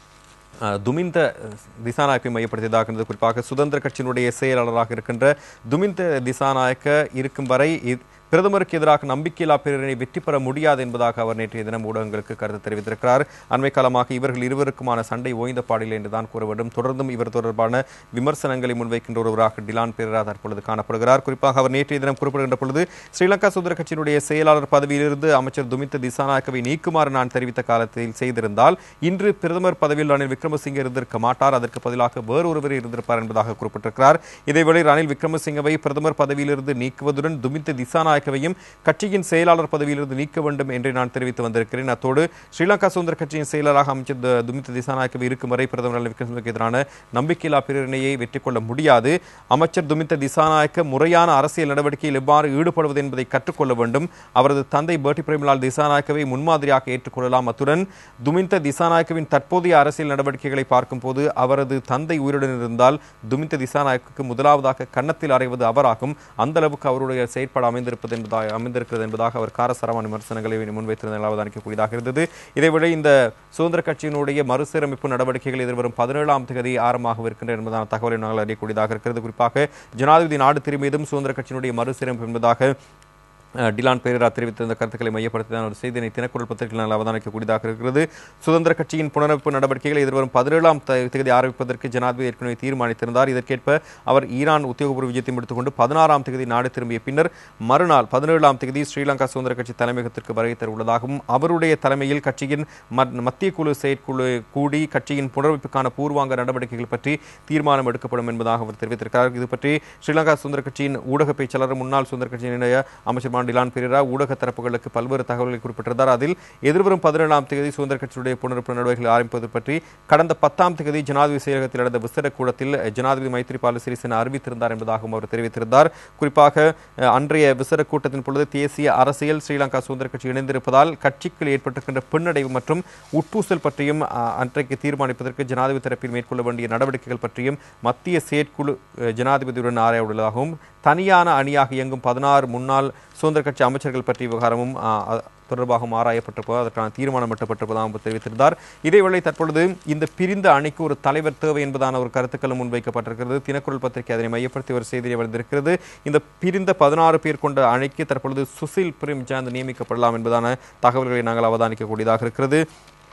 அஹ், துமிந்த திசாநாயக்கை மையப்படுத்தியதாக இருந்தது குறிப்பாக சுதந்திர கட்சியினுடைய செயலாளராக இருக்கின்ற துமிந்த திசாநாயக்க இருக்கும் வரை இ- பிரதமருக்கு எதிராக நம்பிக்கையில்லா பேரணி வெற்றி பெற முடியாது என்பதாக அவர் நேற்றைய தினம் ஊடகங்களுக்கு கருத்து தெரிவித்திருக்கிறார் அண்மை காலமாக இவர்கள் இருவருக்குமான சண்டை ஓய்ந்த பாடில்லை என்றுதான் கூற வேண்டும் தொடர்ந்தும் இவர் தொடர்பான விமர்சனங்களை முன்வைக்கின்ற ஒருவராக டிலான் பெரரா தற்பொழுது காணப்படுகிறார் குறிப்பாக அவர் நேற்றைய தினம் குறிப்பிடுகின்ற பொழுது ஸ்ரீலங்கா சுதந்திர கட்சியினுடைய செயலாளர் பதவியிலிருந்து அமைச்சர் துமித்த திசாநாயக்கவை நீக்குமாறு நான் தெரிவித்த காலத்தில் செய்திருந்தால் இன்று பிரதமர் பதவியில் ரணில் விக்ரமசிங்கே இருந்திருக்க மாட்டார் அதற்கு பதிலாக வேறொருவர் இருந்திருப்பார் என்பதாக குறிப்பிட்டிருக்கிறார் இதேவேளை ரணில் விக்ரமசிங்கவை பிரதமர் பதவியிலிருந்து நீக்குவதுடன் துமித்த திசாநாயக்கவையும் கட்சியின் செயலாளர் பதவியிலிருந்து நீக்க வேண்டும் என்று நான் தெரிவித்து வந்திருக்கிறேன் அத்தோடு ஸ்ரீலங்கா சுதந்திர கட்சியின் செயலராக அமைச்சர் த- துமித்த திசாநாயக்கவை இருக்கும் வரை பிரதமர் ரணில் விக்ரமசிங்கவுக்கு எதிரான நம்பிக்கையில்லா பிரேரணையை வெற்றி கொள்ள முடியாது அமைச்சர் துமித்த திசாநாயக்க முறையான அரசியல் நடவடிக்கையில் எவ்வாறு ஈடுபடுவது என்பதை கற்றுக்கொள்ள வேண்டும் அவரது தந்தை பேட்டி பிரேமலால் திசாநாயக்கவை முன்மாதிரியாக ஏற்றுக்கொள்ளலாம் அத்துடன் துமிந்த திசாநாயக்கவின் தற்போதைய அரசியல் நடவடிக்கைகளை பார்க்கும்போது அவரது தந்தை உயிருடன் இருந்தால் துமிந்த திசாநாயக்கு முதலாவதாக கன்னத்தில் அறைவது அவராகும் அந்த அளவுக்கு அவருடைய செயற்பாடு அமைந்திருப்பது என்பதாக அமைந்திருக்கிறது என்பதாக அவர் காரசாரமான விமர்சனங்களை முன்வைத்திருந்த அவதானிக்கக்கூடியதாக இருந்தது இதேவேளை இந்த சுதந்திர கட்சியினுடைய மறுசீரமைப்பு நடவடிக்கைகள் எதிர்வரும் பதினேழாம் தேதி ஆரம்பமாக இருக்கின்றன என்பதான தகவலை நாங்கள் அறியக்கூடியதாக இருக்கிறது குறிப்பாக ஜனாதிபதி நாடு திரும்பியதும் சுதந்திர கட்சியினுடைய மறுசீரமைப்பு என்பதாக அஹ், டிலான் பெரேரா தெரிவித்திருந்த கருத்துக்களை மையப்படுத்தின ஒரு செய்தியினை தினக்குரல் பத்திரிகையில் நாங்கள் அவதானிக்கக்கூடியதாக இருக்கிறது சுதந்திர கட்சியின் புனரமைப்பு நடவடிக்கைகளை எதிர்வரும் பதினேழாம் தேதி ஆரம்பிப்பதற்கு ஜனாதிபதி ஏற்கனவே தீர்மானித்திருந்தார் இதற்கேற்ப அவர் ஈரான் உத்தியோகபூர்வ விஜயத்தை முடித்துக்கொண்டு பதினாறாம் தேதி நாடு திரும்பிய பின்னர் மறுநாள் பதினேழாம் தேதி ஸ்ரீலங்கா சுதந்திர கட்சி தலைமையகத்திற்கு வருகை தர உள்ளதாகவும் அவருடைய தலைமையில் கட்சியின் மத்- மத்திய குழு செயற்குழு கூடி கட்சியின் புனரமைப்புக்கான பூர்வாங்க நடவடிக்கைகள் பற்றி தீர்மானம் எடுக்கப்படும் என்பதாக அவர் தெரிவித்திருக்கிறார் இது பற்றி ஸ்ரீலங்கா சுதந்திர கட்சியின் ஊடக பேச்சாளர் முன்னாள் சுதந்திர கட்சியினுடைய அமைச்சர் டிலான் பெரேரா ஊடக தரப்புகளுக்கு பல்வேறு தகவல்களை குறிப்பிட்டிருந்தார் அதில் எதிர்வரும் பதினேழாம் தேதி சுதந்திர கட்சியுடைய புனரமைப்பு நடவடிக்கைகள் ஆரம்பிப்பது பற்றி கடந்த பத்தாம் தேதி ஜனாதிபதி செயலகத்தில் நடந்த விசேட கூட்டத்தில் ஜனாதிபதி மைத்ரிபால சிறிசேன அறிவித்திருந்தார் என்பதாகவும் அவர் தெரிவித்திருந்தார் குறிப்பாக அஹ், அன்றைய விசேட கூட்டத்தின் பொழுது தேசிய அரசியல் ஸ்ரீலங்கா சுதந்திர கட்சி இணைந்திருப்பதால் கட்சிக்குள் ஏற்பட்டிருக்கின்ற பின்னடைவு மற்றும் உட்பூசல் பற்றியும் அஹ், அன்றைக்கு தீர்மானிப்பதற்கு ஜனாதிபதி தரப்பில் மேற்கொள்ள வேண்டிய நடவடிக்கைகள் பற்றியும் மத்திய செயற்குழு அஹ், ஜனாதிபதியுடன் ஆராய உள்ளதாகவும் தனியான அணியாக இயங்கும் பதினாறு முன்னாள் சுதந்திர கட்சி அமைச்சர்கள் பற்றிய விவகாரமும் அஹ், அ- தொடர்பாகவும் ஆராயப்பட்டிருப்பது அதற்கான தீர்மானம் எட்டப்பட்டிருப்பதாகவும் அவர் தெரிவித்திருந்தார் இதேவேளை தற்பொழுது இந்த பிரிந்த அணிக்கு ஒரு தலைவர் தேவை என்பதான ஒரு கருத்துக்களும் முன்வைக்கப்பட்டிருக்கிறது தினக்குரல் பத்திரிகை அதனை மையப்படுத்தி ஒரு செய்தியை வந்திருக்கிறது இந்த பிரிந்த பதினாறு பேர் கொண்ட அணிக்கு தற்பொழுது சுசில் பிரேம்சந்த் நியமிக்கப்படலாம் என்பதான தகவல்களை நாங்கள் அவதானிக்கக்கூடியதாக இருக்கிறது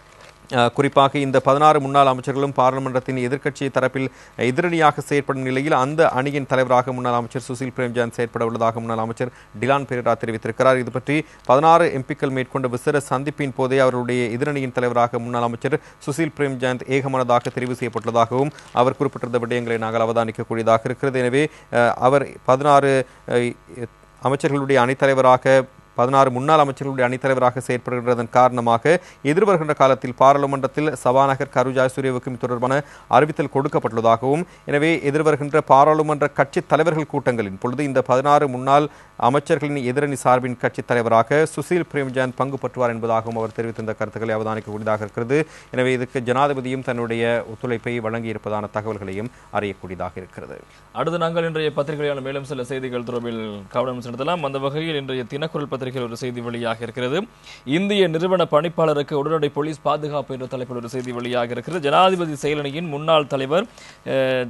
அஹ், குறிப்பாக இந்த பதினாறு முன்னாள் அமைச்சர்களும் பாராளுமன்றத்தின் எதிர்க்கட்சி தரப்பில் எதிரணியாக செயற்படும் நிலையில் அந்த அணியின் தலைவராக முன்னாள் அமைச்சர் சுசில் பிரேம்ஜான் செயற்பட உள்ளதாக முன்னாள் அமைச்சர் டிலான் பெரேரா தெரிவித்திருக்கிறார் இது பற்றி பதினாறு எம்பிக்கள் மேற்கொண்ட விசேட சந்திப்பின் போதே அவருடைய எதிரணியின் தலைவராக முன்னாள் அமைச்சர் சுசில் பிரேம்ஜாந்த் ஏகமனதாக தெரிவு செய்யப்பட்டுள்ளதாகவும் அவர் குறிப்பிட்டிருந்த விடயங்களை நாங்கள் அவதானிக்கக்கூடியதாக இருக்கிறது எனவே அஹ், அவர் பதினாறு அமைச்சர்களுடைய அணித்தலைவராக பதினாறு முன்னாள் அமைச்சர்களுடைய அணித்தலைவராக செயற்படுகின்றதன் காரணமாக எதிர்வருகின்ற காலத்தில் பாராளுமன்றத்தில் சபாநாயகர் கருஜா சூரியவுக்கும் இது தொடர்பான அறிவித்தல் கொடுக்கப்பட்டுள்ளதாகவும் எனவே எதிர்வருகின்ற பாராளுமன்ற கட்சி தலைவர்கள் கூட்டங்களின் பொழுது இந்த பதினாறு முன்னாள் அமைச்சர்களின் எதிரணி சார்பின் கட்சி தலைவராக சுசீல் பிரேம்ஜான் பங்கு பற்றுவார் என்பதாகவும் அவர் தெரிவித்திருந்த கருத்துக்களை அவதானிக்கக்கூடியதாக இருக்கிறது எனவே இதுக்கு ஜனாதிபதியும் தன்னுடைய ஒத்துழைப்பை வழங்கியிருப்பதான தகவல்களையும் அறியக்கூடியதாக இருக்கிறது அடுத்து நாங்கள் இன்றைய பத்திரிகையான மேலும் சில செய்திகள் தொடர்பில் கவனம் செலுத்தலாம் அந்த வகையில் இன்றைய தினக்குரல் பத்திரிகையில் ஒரு செய்தி வெளியாக இருக்கிறது இந்திய நிறுவன பணிப்பாளருக்கு உடனடி போலீஸ் பாதுகாப்பு என்ற தலைப்பில் ஒரு செய்தி வெளியாக இருக்கிறது ஜனாதிபதி செயலணியின் முன்னாள் தலைவர் அஹ்,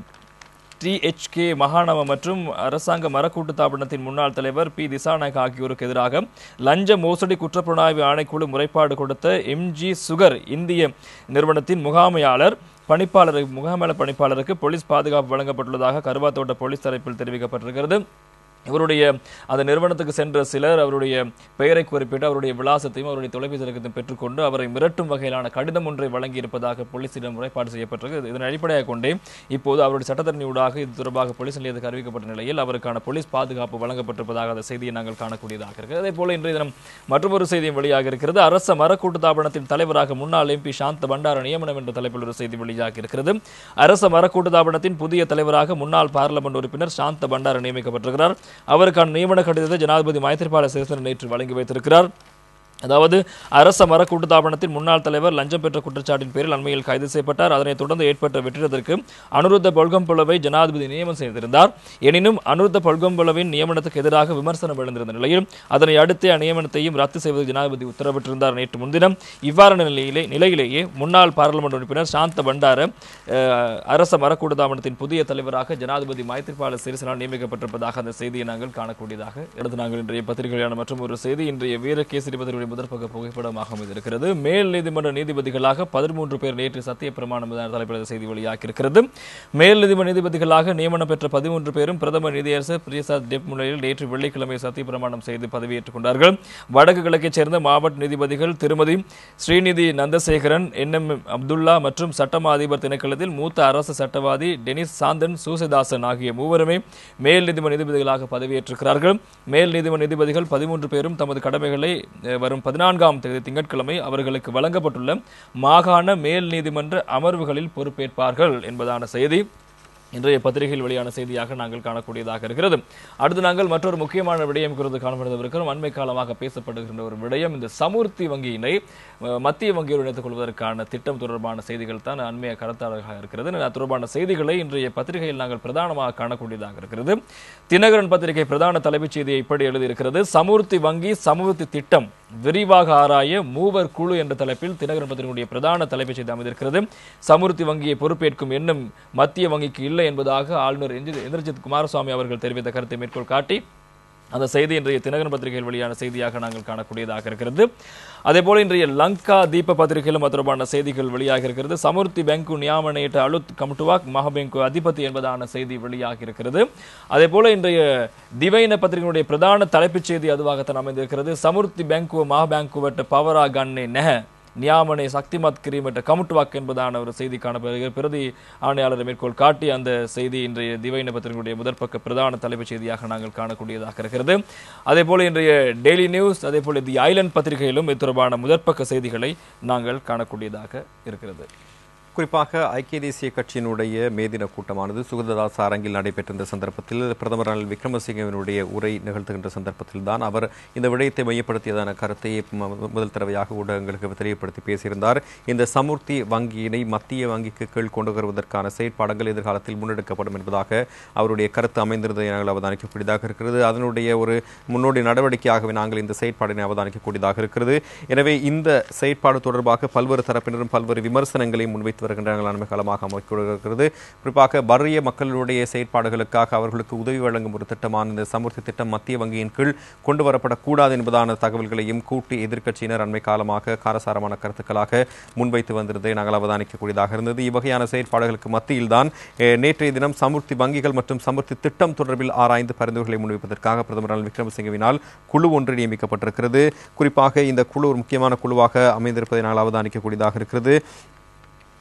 டிஎச்கே மகாணவ மற்றும் அரசாங்க மரக்கூட்டு தாபனத்தின் முன்னாள் தலைவர் பி திசாநாயக் ஆகியோருக்கு எதிராக லஞ்ச மோசடி குற்றப்புலனாய்வு ஆணைக்குழு முறைப்பாடு கொடுத்த எம்ஜி சுகர் இந்திய நிறுவனத்தின் முகாமையாளர் பணிப்பாளர் முகாமையாளர் பணிப்பாளருக்கு போலீஸ் பாதுகாப்பு வழங்கப்பட்டுள்ளதாக கருவாத்தோட்ட போலீஸ் தரப்பில் தெரிவிக்கப்பட்டிருக்கிறது இவருடைய அந்த நிறுவனத்துக்கு சென்ற சிலர் அவருடைய பெயரை குறிப்பிட்டு அவருடைய விலாசத்தையும் அவருடைய தொலைபேசி இலக்கத்தையும் பெற்றுக்கொண்டு அவரை மிரட்டும் வகையிலான கடிதம் ஒன்றை வழங்கியிருப்பதாக போலீசிடம் முறைப்பாடு செய்யப்பட்டிருக்கு இதன் அடிப்படையாக கொண்டே இப்போது அவருடைய சட்டத்தரணியூடாக இது தொடர்பாக போலீஸ் நிலையத்துக்கு அறிவிக்கப்பட்ட நிலையில் அவருக்கான போலீஸ் பாதுகாப்பு வழங்கப்பட்டிருப்பதாக அந்த செய்தியை நாங்கள் காணக்கூடியதாக இருக்கிறது அதே போல இன்றைய தினம் மற்றொரு செய்தியும் வெளியாக இருக்கிறது அரச மரக்கூட்டு தாபனத்தின் தலைவராக முன்னாள் எம்பி சாந்த பண்டார நியமனம் என்ற தலைப்பில் ஒரு செய்தி வெளியாக இருக்கிறது அரச மரக்கூட்டு தாபனத்தின் புதிய தலைவராக முன்னாள் பார்லமெண்ட் உறுப்பினர் சாந்த பண்டார நியமிக்கப்பட்டிருக்கிறார் அவருக்கான நியமன கடிதத்தை ஜனாதிபதி மைத்திரிபால சிறிசேன நேற்று வழங்கி வைத்திருக்கிறார் அதாவது அரச மர கூட்டுத்தாபனத்தின் முன்னாள் தலைவர் லஞ்சம் பெற்ற குற்றச்சாட்டின் பேரில் அண்மையில் கைது செய்யப்பட்டார் அதனைத் தொடர்ந்து ஏற்பட்ட வெற்றிடத்திற்கு அனுருத்த பொல்கம்புலவை ஜனாதிபதி நியமனம் செய்திருந்தார் எனினும் அனுருத்த பொல்கம்புலவின் நியமனத்துக்கு எதிராக விமர்சனம் எழுந்திருந்த நிலையில் அதனை அடுத்து அந்நியமனத்தையும் ரத்து செய்வது ஜனாதிபதி உத்தரவிட்டிருந்தார் நேற்று முன்தினம் இவ்வாறான நிலையிலே நிலையிலேயே முன்னாள் பாராளுமன்ற உறுப்பினர் சாந்த பண்டார அஹ், அரச மரக்கூட்டுத்தாபனத்தின் புதிய தலைவராக ஜனாதிபதி மைத்திரிபால சிறிசேனா நியமிக்கப்பட்டிருப்பதாக அந்த செய்தியை நாங்கள் காணக்கூடியதாக எடுத்து நாங்கள் இன்றைய பத்திரிகையான மற்றும் ஒரு செய்தி இன்றைய வீரகேசரி பத்திரிகை முதற்பக்க புகைப்படமாக அமைந்திருக்கிறது மேல் நீதிமன்ற நீதிபதிகளாக பதிமூன்று பேர் நேற்று சத்திய பிரமாணம் என்ற தலைப்பில் இந்த செய்தி வெளியாகியிருக்கிறது மேல் நீதிமன்ற நீதிபதிகளாக நியமனம் பெற்ற பதிமூன்று பேரும் பிரதமர் நீதியரசர் பிரியசாத் டெப் முன்னிலையில் நேற்று வெள்ளிக்கிழமை சத்திய பிரமாணம் செய்து பதவியேற்றுக் கொண்டார்கள் வடக்கு கிழக்கைச் சேர்ந்த மாவட்ட நீதிபதிகள் திருமதி ஸ்ரீநிதி நந்தசேகரன் என் எம் அப்துல்லா மற்றும் சட்டமா அதிபர் திணைக்களத்தில் மூத்த அரசு சட்டவாதி டெனிஸ் சாந்தன் சூசதாசன் ஆகிய மூவருமே மேல் நீதிமன்ற நீதிபதிகளாக பதவியேற்றிருக்கிறார்கள் மேல் நீதிமன்ற நீதிபதிகள் பதிமூன்று பேரும் தமது கடமைகளை அஹ், வரும் பதினான்காம் தேதி திங்கட்கிழமை அவர்களுக்கு வழங்கப்பட்டுள்ள மாகாண மேல் நீதிமன்ற அமர்வுகளில் பொறுப்பேற்பார்கள் என்பதான செய்தி இன்றைய பத்திரிகையில் வெளியான செய்தியாக நாங்கள் காணக்கூடியதாக இருக்கிறது அடுத்து நாங்கள் மற்றொரு முக்கியமான விடயம் குறித்து காணப்படுவதற்கிறோம் அண்மை காலமாக பேசப்படுகின்ற ஒரு விடயம் இந்த சமுர்த்தி வங்கியினை அஹ், மத்திய வங்கியோடு இணைத்துக் கொள்வதற்கான திட்டம் தொடர்பான செய்திகள் தான் அண்மைய கருத்தாளராக இருக்கிறது அது தொடர்பான செய்திகளை இன்றைய பத்திரிகையில் நாங்கள் பிரதானமாக காணக்கூடியதாக இருக்கிறது தினகரன் பத்திரிகை பிரதான தலைப்புச் செய்தியை இப்படி எழுதியிருக்கிறது சமுர்த்தி வங்கி சமுர்த்தி திட்டம் விரிவாக ஆராய மூவர் குழு என்ற தலைப்பில் தினகரன் பத்திரிகையுடைய பிரதான தலைப்புச் செய்தி அமைந்திருக்கிறது சமுர்த்தி வங்கியை பொறுப்பேற்கும் எண்ணம் மத்திய வங்கிக்கு இல்லை என்பதாக ஆளுநர் இந்திர- இந்திரஜித் குமாரசுவாமி அவர்கள் தெரிவித்த கருத்தை மேற்கோள் காட்டி அந்த செய்தி இன்றைய தினகரன் பத்திரிகையில் வெளியான செய்தியாக நாங்கள் காணக்கூடியதாக இருக்கிறது அதேபோல இன்றைய லங்கா தீப பத்திரிகையிலும் அது தொடர்பான செய்திகள் வெளியாக இருக்கிறது சமுர்த்தி பேங்கு நியாமனேட்ட அலுத் கம்டுவாக் மகாபேங்கு அதிபதி என்பதான செய்தி வெளியாக இருக்கிறது அதேபோல இன்றைய திவைன பத்திரிகையுடைய பிரதான தலைப்புச் செய்தி அதுவாகத்தான் அமைந்திருக்கிறது சமுர்த்தி பேங்கு மகாபேங்கு பவரா கண்ணே நெஹ நியாமனை சக்திமத் கிரீமற்ற கமுட்டுவாக் என்பதான ஒரு செய்தி காணப்படுகிறது பிரதி ஆணையாளரை மேற்கோள் காட்டி அந்த செய்தி இன்றைய திவைன பத்திரிகையுடைய முதற்பக்க பிரதான தலைப்புச் செய்தியாக நாங்கள் காணக்கூடியதாக இருக்கிறது அதே போல இன்றைய டெய்லி நியூஸ் அதே போல தி ஐலண்ட் பத்திரிகையிலும் இது தொடர்பான முதற்பக்க செய்திகளை நாங்கள் காணக்கூடியதாக இருக்கிறது குறிப்பாக ஐக்கிய தேசிய கட்சியினுடைய மேதின கூட்டமானது சுகததாஸ் அரங்கில் நடைபெற்றிருந்த சந்தர்ப்பத்தில் பிரதமர் ரணில் விக்ரமசிங்கவினுடைய உரை நிகழ்த்துகின்ற சந்தர்ப்பத்தில் தான் அவர் இந்த விடயத்தை மையப்படுத்தியதான கருத்தை ம- முதல் தடவையாக ஊடகங்களுக்கு தெரியப்படுத்தி பேசியிருந்தார் இந்த சமுர்த்தி வங்கியினை மத்திய வங்கிக்கு கீழ் கொண்டு வருவதற்கான செயற்பாடுகள் எதிர்காலத்தில் முன்னெடுக்கப்படும் என்பதாக அவருடைய கருத்து அமைந்திருந்ததை நாங்கள் அவதானிக்கக்கூடியதாக இருக்கிறது அதனுடைய ஒரு முன்னோடி நடவடிக்கையாகவே நாங்கள் இந்த செயற்பாடினை அவதானிக்கக்கூடியதாக இருக்கிறது எனவே இந்த செயற்பாடு தொடர்பாக பல்வேறு தரப்பினரும் பல்வேறு விமர்சனங்களை முன்வைத்து வருகின்றார்கள் அண்மை காலமாக அமைக்கிறது குறிப்பாக பர்ரிய மக்களுடைய செயற்பாடுகளுக்காக அவர்களுக்கு உதவி வழங்கும் ஒரு திட்டமான இந்த சமுர்த்தி திட்டம் மத்திய வங்கியின் கீழ் கொண்டு வரப்படக்கூடாது என்பதான தகவல்களையும் கூட்டி எதிர்க்கட்சியினர் அண்மை காலமாக காரசாரமான கருத்துக்களாக முன்வைத்து வந்திருந்ததை நாங்கள் அவதானிக்கக்கூடியதாக இருந்தது இவ்வகையான செயற்பாடுகளுக்கு மத்தியில்தான் அஹ், நேற்றைய தினம் சமுர்த்தி வங்கிகள் மற்றும் சமுர்த்தி திட்டம் தொடர்பில் ஆராய்ந்து பரிந்துரைகளை முன்வைப்பதற்காக பிரதமர் ரணில் விக்ரமசிங்கவினால் குழு ஒன்று நியமிக்கப்பட்டிருக்கிறது குறிப்பாக இந்த குழு ஒரு முக்கியமான குழுவாக அமைந்திருப்பதை நாங்கள் அவதானிக்கக்கூடியதாக இருக்கிறது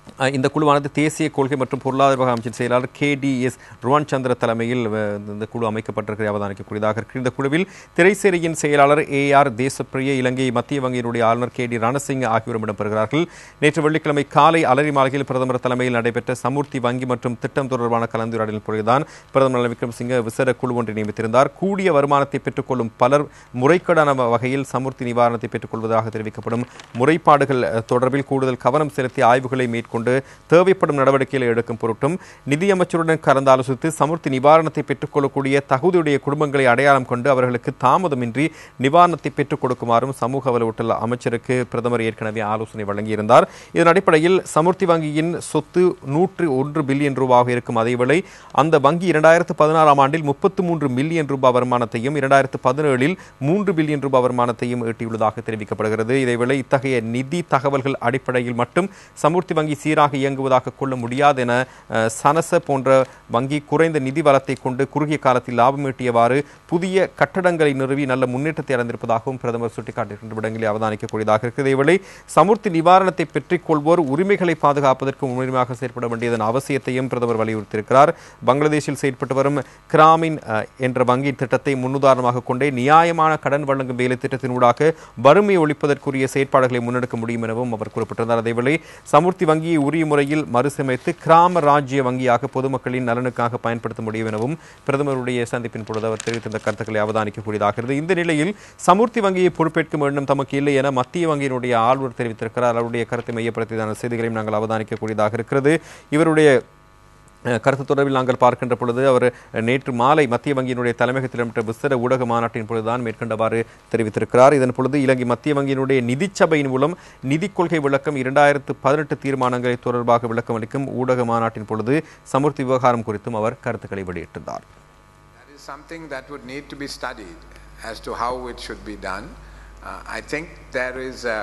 அஹ், இந்த குழுவானது தேசிய கொள்கை மற்றும் பொருளாதார விவகார அமைச்சின் செயலாளர் K D S Ruwan Chandra தலைமையில் அஹ், இந்த குழு அமைக்கப்பட்டிருக்கிற அவதானிக்கக்கூடியதாக இருக்கிற இந்த குழுவில் திரைசேரியின் செயலாளர் ஏ ஆர் தேசப்பிரிய இலங்கை மத்திய வங்கியினுடைய ஆளுநர் கே டி ரணசிங் ஆகியோரும் இடம்பெறுகிறார்கள் நேற்று வெள்ளிக்கிழமை காலை அலரி மாளிகையில் பிரதமர் தலைமையில் நடைபெற்ற சமூர்த்தி வங்கி மற்றும் திட்டம் தொடர்பான கலந்துரையாடலின் பொழுதுதான் பிரதமர் ரணில் விக்ரமசிங்க விசேட குழு ஒன்றை நியமித்திருந்தார் கூடிய வருமானத்தை பெற்றுக்கொள்ளும் பலர் முறைகேடான வகையில் சமூர்த்தி நிவாரணத்தை பெற்றுக்கொள்வதாக தெரிவிக்கப்படும் முறைப்பாடுகள் அஹ், தொடர்பில் கூடுதல் கவனம் செலுத்தி ஆய்வுகளை மேற்கொண்டு தேவைப்படும் நடவடிக்கைகளை எடுக்கும் பொருட்டும் நிதியமைச்சருடன் கலந்து ஆலோசித்து சமூர்த்தி நிவாரணத்தை பெற்றுக்கொள்ளக்கூடிய தகுதியுடைய குடும்பங்களை அடையாளம் கொண்டு அவர்களுக்கு தாமதமின்றி நிவாரணத்தை பெற்றுக் கொடுக்குமாறும் சமூக வலுவூட்டல் அமைச்சருக்கு பிரதமர் ஏற்கனவே ஆலோசனை வழங்கியிருந்தார் இதன் அடிப்படையில் சமுர்த்தி வங்கியின் சொத்து நூற்று ஒன்று பில்லியன் ரூபாக இருக்கும் அதேவேளை அந்த வங்கி இரண்டாயிரத்து பதினாறாம் ஆண்டில் முப்பத்து மூன்று மில்லியன் ரூபாய் வருமானத்தையும் இரண்டாயிரத்து பதினேழில் மூன்று பில்லியன் ரூபாய் வருமானத்தையும் ஈட்டியுள்ளதாக தெரிவிக்கப்படுகிறது இதேவேளை இத்தகைய நிதி தகவல்கள் அடிப்படையில் மட்டும் சமுர்த்தி வங்கி சீராக இயங்குவதாக கொள்ள முடியாது என அஹ், சனச போன்ற வங்கி குறைந்த நிதி வளத்தை கொண்டு குறுகிய காலத்தில் லாபம் ஈட்டியவாறு புதிய கட்டடங்களை நிறுவி நல்ல முன்னேற்றத்தை அடைந்திருப்பதாகவும் பிரதமர் சுட்டிக்காட்டுகின்ற விடங்களில் அவதானிக்கக்கூடியதாக இருக்கிறது இதேவேளை சமுர்த்தி நிவாரணத்தை பெற்றுக் கொள்வோர் உரிமைகளை பாதுகாப்பதற்கு முன்னுரிமையாக செயற்பட வேண்டியதன் அவசியத்தையும் பிரதமர் வலியுறுத்தியிருக்கிறார் பங்களாதேஷில் செயற்பட்டு வரும் கிராமின் அஹ், என்ற வங்கி திட்டத்தை முன்னுதாரணமாக கொண்டே நியாயமான கடன் வழங்கும் வேலை திட்டத்தினூடாக வறுமை ஒழிப்பதற்குரிய செயற்பாடுகளை முன்னெடுக்க முடியும் எனவும் அவர் குறிப்பிட்டிருந்தார் அதேவேளை சமுர்த்தி வங்கியை உரிய முறையில் மறுசமைத்து கிராம ராஜ்ய வங்கியாக பொதுமக்களின் நலனுக்காக பயன்படுத்த முடியும் எனவும் பிரதமருடைய சந்திப்பின் பொழுது அவர் தெரிவித்திருந்த கருத்துக்களை அவதானிக்கக்கூடியதாகிறது இந்த நிலையில் சமுர்த்தி வங்கியை பொறுப்பேற்கும் எண்ணம் தமக்கு இல்லை என மத்திய வங்கியினுடைய ஆளுநர் தெரிவித்திருக்கிறார் அவருடைய கருத்தை மையப்படுத்தியதான செய்திகளையும் நாங்கள் அவதானிக்கக்கூடியதாக இருக்கிறது இவருடைய அஹ், கருத்து தொடர்பில் நாங்கள் பார்க்கின்ற பொழுது அவர் அஹ், நேற்று மாலை மத்திய வங்கியினுடைய தலைமையகத்தில் இடம்பெற்ற விசேட ஊடக மாநாட்டின் பொழுதுதான் மேற்கண்டவாறு தெரிவித்திருக்கிறார் இதன் பொழுது இலங்கை மத்திய வங்கியினுடைய நிதிச்சபையின் மூலம் நிதிக் கொள்கை விளக்கம் இரண்டாயிரத்து பதினெட்டு தீர்மானங்களை தொடர்பாக விளக்கம் அளிக்கும் ஊடக மாநாட்டின் பொழுது சமுர்த்தி விவகாரம் குறித்தும் அவர் கருத்துக்களை வெளியிட்டிருந்தார் That is something that would need to be studied as to how it should be done. Uh, I think there is a,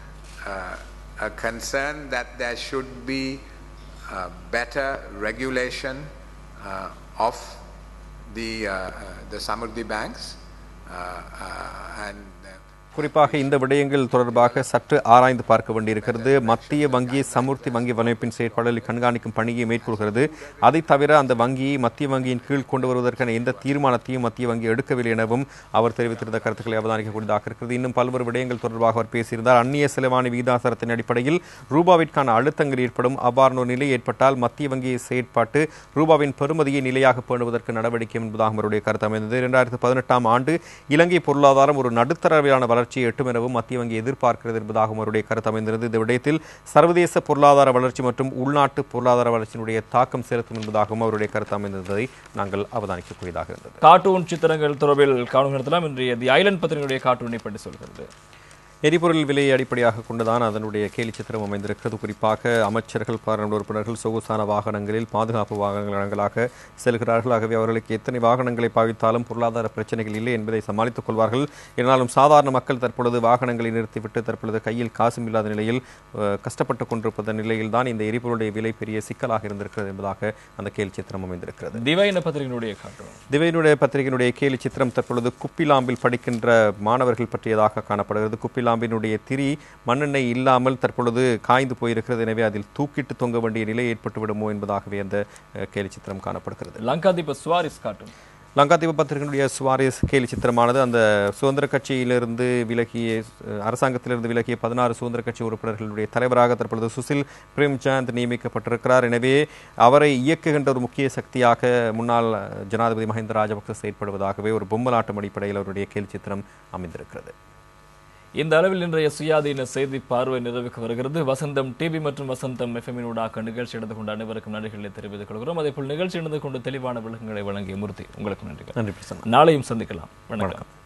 a, a concern that there should be uh, better regulation uh, of the, uh, uh, the Samurdhi banks uh, uh, and uh, குறிப்பாக இந்த விடயங்கள் தொடர்பாக சற்று ஆராய்ந்து பார்க்க வேண்டியிருக்கிறது மத்திய வங்கி சமுர்த்தி வங்கி வலைப்பின் செயற்பாடுகளை கண்காணிக்கும் பணியை மேற்கொள்கிறது அதை தவிர அந்த வங்கியை மத்திய வங்கியின் கீழ் கொண்டு வருவதற்கான எந்த தீர்மானத்தையும் மத்திய வங்கி எடுக்கவில்லை எனவும் அவர் தெரிவித்திருந்த கருத்துக்களை அவதானிக்கக்கூடியதாக இருக்கிறது இன்னும் பல்வேறு விடயங்கள் தொடர்பாக அவர் பேசியிருந்தார் அந்நிய செலவாணி விகிதாசாரத்தின் அடிப்படையில் ரூபாவிற்கான அழுத்தங்கள் ஏற்படும் அவ்வாறான ஒரு நிலை ஏற்பட்டால் மத்திய வங்கி செயற்பாட்டு ரூபாவின் பெறுமதியை நிலையாக பேணுவதற்கு நடவடிக்கை என்பதாக அவருடைய கருத்து அமைந்தது இரண்டாயிரத்து பதினெட்டாம் ஆண்டு இலங்கை பொருளாதாரம் ஒரு நடுத்தரவிலான வளர்ச்சியை எட்டும் எனவும் மத்திய வங்கி எதிர்பார்க்கிறது என்பதாகவும் அவருடைய கருத்து அமைந்திருந்தது இந்த விடயத்தில் சர்வதேச பொருளாதார வளர்ச்சி மற்றும் உள்நாட்டு பொருளாதார வளர்ச்சியினுடைய தாக்கம் செலுத்தும் என்பதாகவும் அவருடைய கருத்து அமைந்திருந்ததை நாங்கள் அவதானிக்கக்கூடியதாக இருந்தது கார்ட்டூன் சித்திரங்கள் தொடர்பில் கவனம் செலுத்தலாம் இன்றைய தி ஐலண்ட் பத்திரிகையுடைய கார்ட்டூனை பற்றி சொல்கிறது எரிபொருள் விலையை அடிப்படையாக கொண்டுதான் அதனுடைய கேலி சித்திரம் அமைந்திருக்கிறது குறிப்பாக அமைச்சர்கள் பாராளுமன்ற உறுப்பினர்கள் சொகுசான வாகனங்களில் பாதுகாப்பு வாகனங்களாக செல்கிறார்கள் ஆகவே அவர்களுக்கு எத்தனை வாகனங்களை பாவித்தாலும் பொருளாதார பிரச்சனைகள் இல்லை என்பதை சமாளித்துக் கொள்வார்கள் என்றாலும் சாதாரண மக்கள் தற்பொழுது வாகனங்களை நிறுத்திவிட்டு தற்பொழுது கையில் காசும் இல்லாத நிலையில் அஹ், கஷ்டப்பட்டுக் கொண்டிருப்பத நிலையில் தான் இந்த எரிபொருளுடைய விலை பெரிய சிக்கலாக இருந்திருக்கிறது என்பதாக அந்த கேலி சித்திரம் அமைந்திருக்கிறது திவைன பத்திரிகையினுடைய கார்ட்டூன் திவையினுடைய பத்திரிகையினுடைய கேலி சித்திரம் தற்பொழுது குப்பிலாம்பில் படிக்கின்ற மாணவர்கள் பற்றியதாக காணப்படுகிறது குப்பிலாம்பினுடைய திரி மண்ணெண்ணெய் இல்லாமல் தற்பொழுது காய்ந்து போயிருக்கிறது எனவே அதில் தூக்கிட்டு தொங்க வேண்டிய நிலை ஏற்பட்டு விடுமோ என்பதாகவே அந்த அஹ், கேலி சித்திரம் காணப்படுகிறது லங்காதீப சுவாரிஸ் கார்ட்டூன் லங்காதீப பத்திரிகையினுடைய சுவாரிஸ் கேலி சித்திரமானது அந்த சுதந்திர கட்சியிலிருந்து விலகிய அஹ், அரசாங்கத்திலிருந்து விலகிய பதினாறு சுதந்திர கட்சி உறுப்பினர்களுடைய தலைவராக தற்பொழுது சுசில் பிரேம்சந்த் நியமிக்கப்பட்டிருக்கிறார் எனவே அவரை இயக்குகின்ற ஒரு முக்கிய சக்தியாக முன்னாள் அஹ், ஜனாதிபதி மஹிந்த ராஜபக்ச செயற்படுவதாகவே ஒரு பொம்மலாட்டம் அடிப்படையில் அவருடைய கேலி சித்திரம் அமைந்திருக்கிறது இந்த அளவில் இன்றைய சுயாதீன செய்தி பார்வை நிறைவுக்கு வருகிறது வசந்தம் டிவி மற்றும் வசந்தம் எஃப்எம்மினூடாக நிகழ்ச்சி எடுத்து கொண்ட அனைவருக்கும் நன்றிகளை தெரிவித்துக் கொள்கிறோம் அதே போல் நிகழ்ச்சி நடந்து கொண்டு தெளிவான விளக்கங்களை வழங்கிய மூர்த்தி உங்களுக்கு நன்றிகள் நன்றி பிரசன்னா நாளையும் சந்திக்கலாம் வணக்கம்